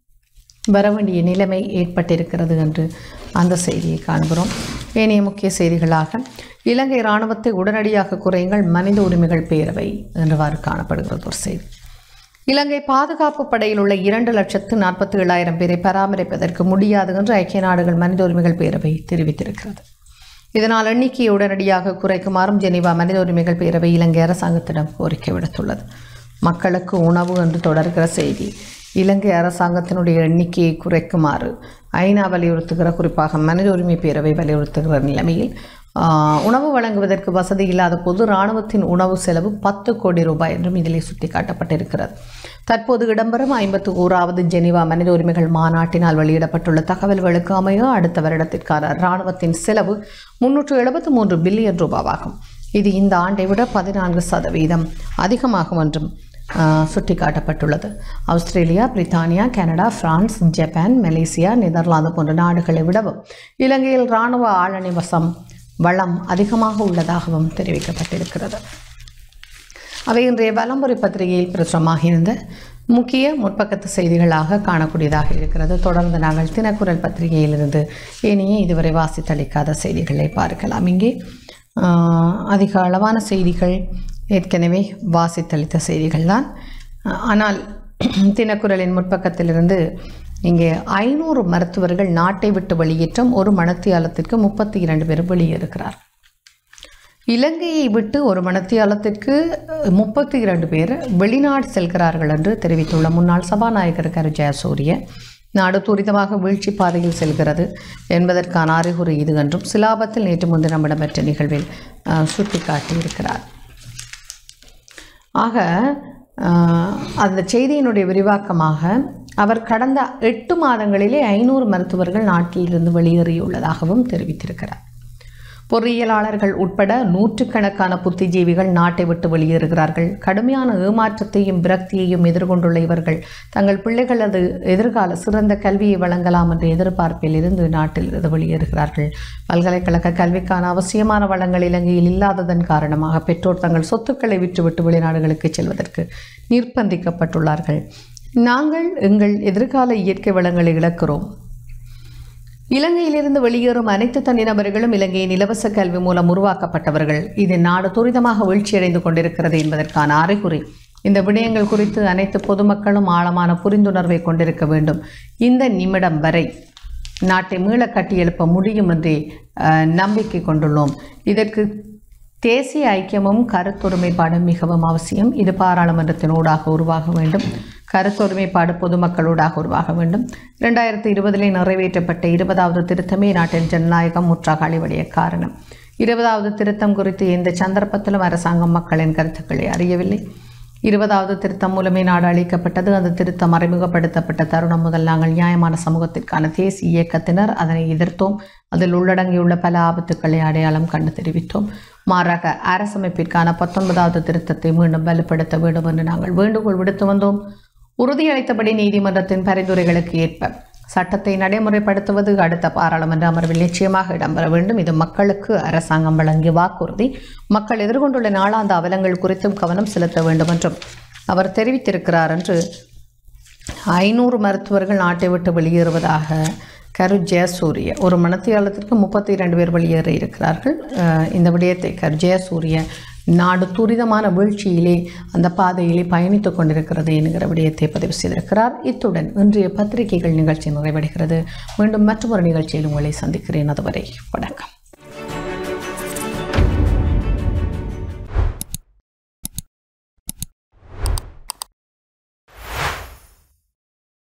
வர வேண்டிய நிலைமை ஏற்பட்டிருக்கிறது என்று அந்த செய்தியை காண்கிறோம் ஏனைய முக்கிய செய்திகளாக இலங்கை இராணுவத்தை உடனடியாக குறையுங்கள் மனித உரிமைகள் பேரவை என்றவாறு காணப்படுகிறது ஒரு செய்தி இலங்கை பாதுகாப்பு படையில் உள்ள இரண்டு லட்சத்து நாற்பத்தி ஏழாயிரம் பேரை பராமரிப்பதற்கு முடியாது என்று ஐக்கிய நாடுகள் மனித உரிமைகள் பேரவை தெரிவித்திருக்கிறது இதனால் எண்ணிக்கையை உடனடியாக குறைக்குமாறும் ஜெனீவா மனித உரிமைகள் பேரவை இலங்கை அரசாங்கத்திடம் கோரிக்கை விடுத்துள்ளது மக்களுக்கு உணவு என்று தொடர்கிற செய்தி இலங்கை அரசாங்கத்தினுடைய எண்ணிக்கையை குறைக்குமாறு ஐநா வலியுறுத்துகிற குறிப்பாக மனித உரிமை பேரவை வலியுறுத்துகிற நிலைமையில் ஆஹ், உணவு வழங்குவதற்கு வசதி இல்லாத போது இராணுவத்தின் உணவு செலவு பத்து கோடி ரூபாய் என்றும் இதிலே சுட்டிக்காட்டப்பட்டிருக்கிறது தற்போது இடம்பெறும் ஐம்பத்து ஓராவது ஜெனீவா மனித உரிமைகள் மாநாட்டினால் வெளியிடப்பட்டுள்ள தகவல்களுக்கு அமைய அடுத்த வருடத்திற்கான இராணுவத்தின் செலவு முன்னூற்று எழுபத்து மூன்று பில்லியன் ரூபாவாகும் இது இந்த ஆண்டை விட பதினான்கு சதவீதம் அதிகமாகும் என்றும் ஆஹ், சுட்டிக்காட்டப்பட்டுள்ளது ஆஸ்திரேலியா பிரித்தானியா Canada France Japan Malaysia Netherlands போன்ற நாடுகளை விடவும் இலங்கையில் இராணுவ ஆளணி வசம் வளம் அதிகமாக உள்ளதாகவும் தெரிவிக்கப்பட்டிருக்கிறது அவை இன்றைய வலம்புரி பத்திரிகையில் பிரசுரமாக இருந்த முக்கிய முற்பக்கத்து செய்திகளாக காணக்கூடியதாக இருக்கிறது தொடர்ந்து நாங்கள் தினக்குரல் பத்திரிகையிலிருந்து ஏனைய இதுவரை வாசித்தளிக்காத செய்திகளை பார்க்கலாம் இங்கே ஆஹ், அதிக அளவான செய்திகள் ஏற்கனவே வாசித்தளித்த செய்திகள் தான் ஆனால் தினக்குரலின் முற்பக்கத்திலிருந்து இங்கே ஐநூறு மருத்துவர்கள் நாட்டை விட்டு வெளியேற்றம் ஒரு மணத்தியாலத்திற்கு முப்பத்தி இரண்டு பேர் வெளியேறுகிறார் இலங்கையை விட்டு ஒரு மணத்தியாலத்திற்கு முப்பத்தி இரண்டு பேர் வெளிநாடு செல்கிறார்கள் என்று தெரிவித்துள்ள முன்னாள் சபாநாயகர் கரு ஜெயசூரிய நாடு துரிதமாக வீழ்ச்சி பாதையில் செல்கிறது என்பதற்கான அறிகுறி இது என்றும் சிலாபத்தில் நேற்று முன்தினம் இடம்பெற்ற நிகழ்வில் அஹ், சுட்டிக்காட்டியிருக்கிறார் ஆக ஆஹ், அந்த செய்தியினுடைய விரிவாக்கமாக அவர் கடந்த எட்டு மாதங்களிலே ஐநூறு மருத்துவர்கள் நாட்டிலிருந்து வெளியேறியுள்ளதாகவும் தெரிவித்திருக்கிறார் பொறியியலாளர்கள் உட்பட நூற்றுக்கணக்கான புத்திஜீவிகள் நாட்டை விட்டு வெளியேறுகிறார்கள் கடுமையான ஏமாற்றத்தையும் விரக்தியையும் எதிர்கொண்டுள்ள இவர்கள் தங்கள் பிள்ளைகளது எதிர்கால சிறந்த கல்வியை வழங்கலாம் என்ற எதிர்பார்ப்பில் இருந்து நாட்டில் இருந்து வெளியேறுகிறார்கள் பல்கலைக்கழக கல்விக்கான அவசியமான வளங்கள் இலங்கையில் இல்லாததன் காரணமாக பெற்றோர் தங்கள் சொத்துக்களை விற்றுவிட்டு வெளிநாடுகளுக்கு செல்வதற்கு நிர்பந்திக்கப்பட்டுள்ளார்கள் நாங்கள் எங்கள் எதிர்கால இயற்கை வளங்களை இழக்கிறோம் இலங்கையிலிருந்து வெளியேறும் அனைத்து தனிநபர்களும் இலங்கையின் இலவச கல்வி மூலம் உருவாக்கப்பட்டவர்கள் இது நாடு துரிதமாக வீழ்ச்சியடைந்து கொண்டிருக்கிறது என்பதற்கான அறிகுறி இந்த விடயங்கள் குறித்து அனைத்து பொதுமக்களும் ஆழமான புரிந்துணர்வை கொண்டிருக்க வேண்டும் இந்த நிமிடம் வரை நாட்டை மீள கட்டியெழுப்ப முடியும் என்றே அஹ், நம்பிக்கை கொண்டுள்ளோம் இதற்கு தேசிய ஐக்கியமும் கருத்தொருமைப்பாடும் மிகவும் அவசியம் இது பாராளுமன்றத்தின் ஊடாக உருவாக வேண்டும் கருத்தொருமைப்பாடு பொதுமக்களூடாக உருவாக வேண்டும் இரண்டாயிரத்தி இருபதிலே நிறைவேற்றப்பட்ட இருபதாவது திருத்தமே நாட்டில் ஜனநாயகம் முற்றாக அழிவடைய காரணம் இருபதாவது திருத்தம் குறித்து எந்த சந்தர்ப்பத்திலும் அரசாங்கம் மக்களின் கருத்துக்களை அறியவில்லை இருபதாவது திருத்தம் மூலமே நாடு அளிக்கப்பட்டது அந்த திருத்தம் அறிமுகப்படுத்தப்பட்ட தருணம் முதல் நாங்கள் நியாயமான சமூகத்திற்கான தேசிய இயக்கத்தினர் அதனை எதிர்த்தோம் அதில் உள்ளடங்கியுள்ள பல ஆபத்துக்களை அடையாளம் கண்டு தெரிவித்தோம் மாறாக அரசமைப்பிற்கான பத்தொன்பதாவது திருத்தத்தை மீண்டும் வலுப்படுத்த வேண்டும் என்று நாங்கள் வேண்டுகோள் விடுத்து வந்தோம் உறுதியளித்தபடி நீதிமன்றத்தின் பரிந்துரைகளுக்கு ஏற்ப சட்டத்தை நடைமுறைப்படுத்துவது அடுத்த பாராளுமன்ற அமர்வில் நிச்சயமாக இடம்பெற வேண்டும் இது மக்களுக்கு அரசாங்கம் வழங்கிய வாக்குறுதி மக்கள் எதிர்கொண்டுள்ள நாளாந்த அவலங்கள் குறித்தும் கவனம் செலுத்த வேண்டும் என்றும் அவர் தெரிவித்திருக்கிறார் என்று ஐநூறு மருத்துவர்கள் நாட்டை விட்டு வெளியேறுவதாக கரு ஜெயசூரிய ஒரு மனத்தியாளத்திற்கு முப்பத்தி இரண்டு பேர் வெளியேற இருக்கிறார்கள் அஹ் இந்த விடயத்தை கரு ஜெயசூரிய நாடு துரிதமான வீழ்ச்சியிலே அந்த பாதையிலே பயணித்துக் கொண்டிருக்கிறது என்கிற விடயத்தை பதிவு செய்திருக்கிறார் இத்துடன் இன்றைய பத்திரிகைகள் நிகழ்ச்சி நிறைவடைகிறது மீண்டும் மற்றொரு நிகழ்ச்சியில் உங்களை சந்திக்கிறேன் அதுவரை வணக்கம்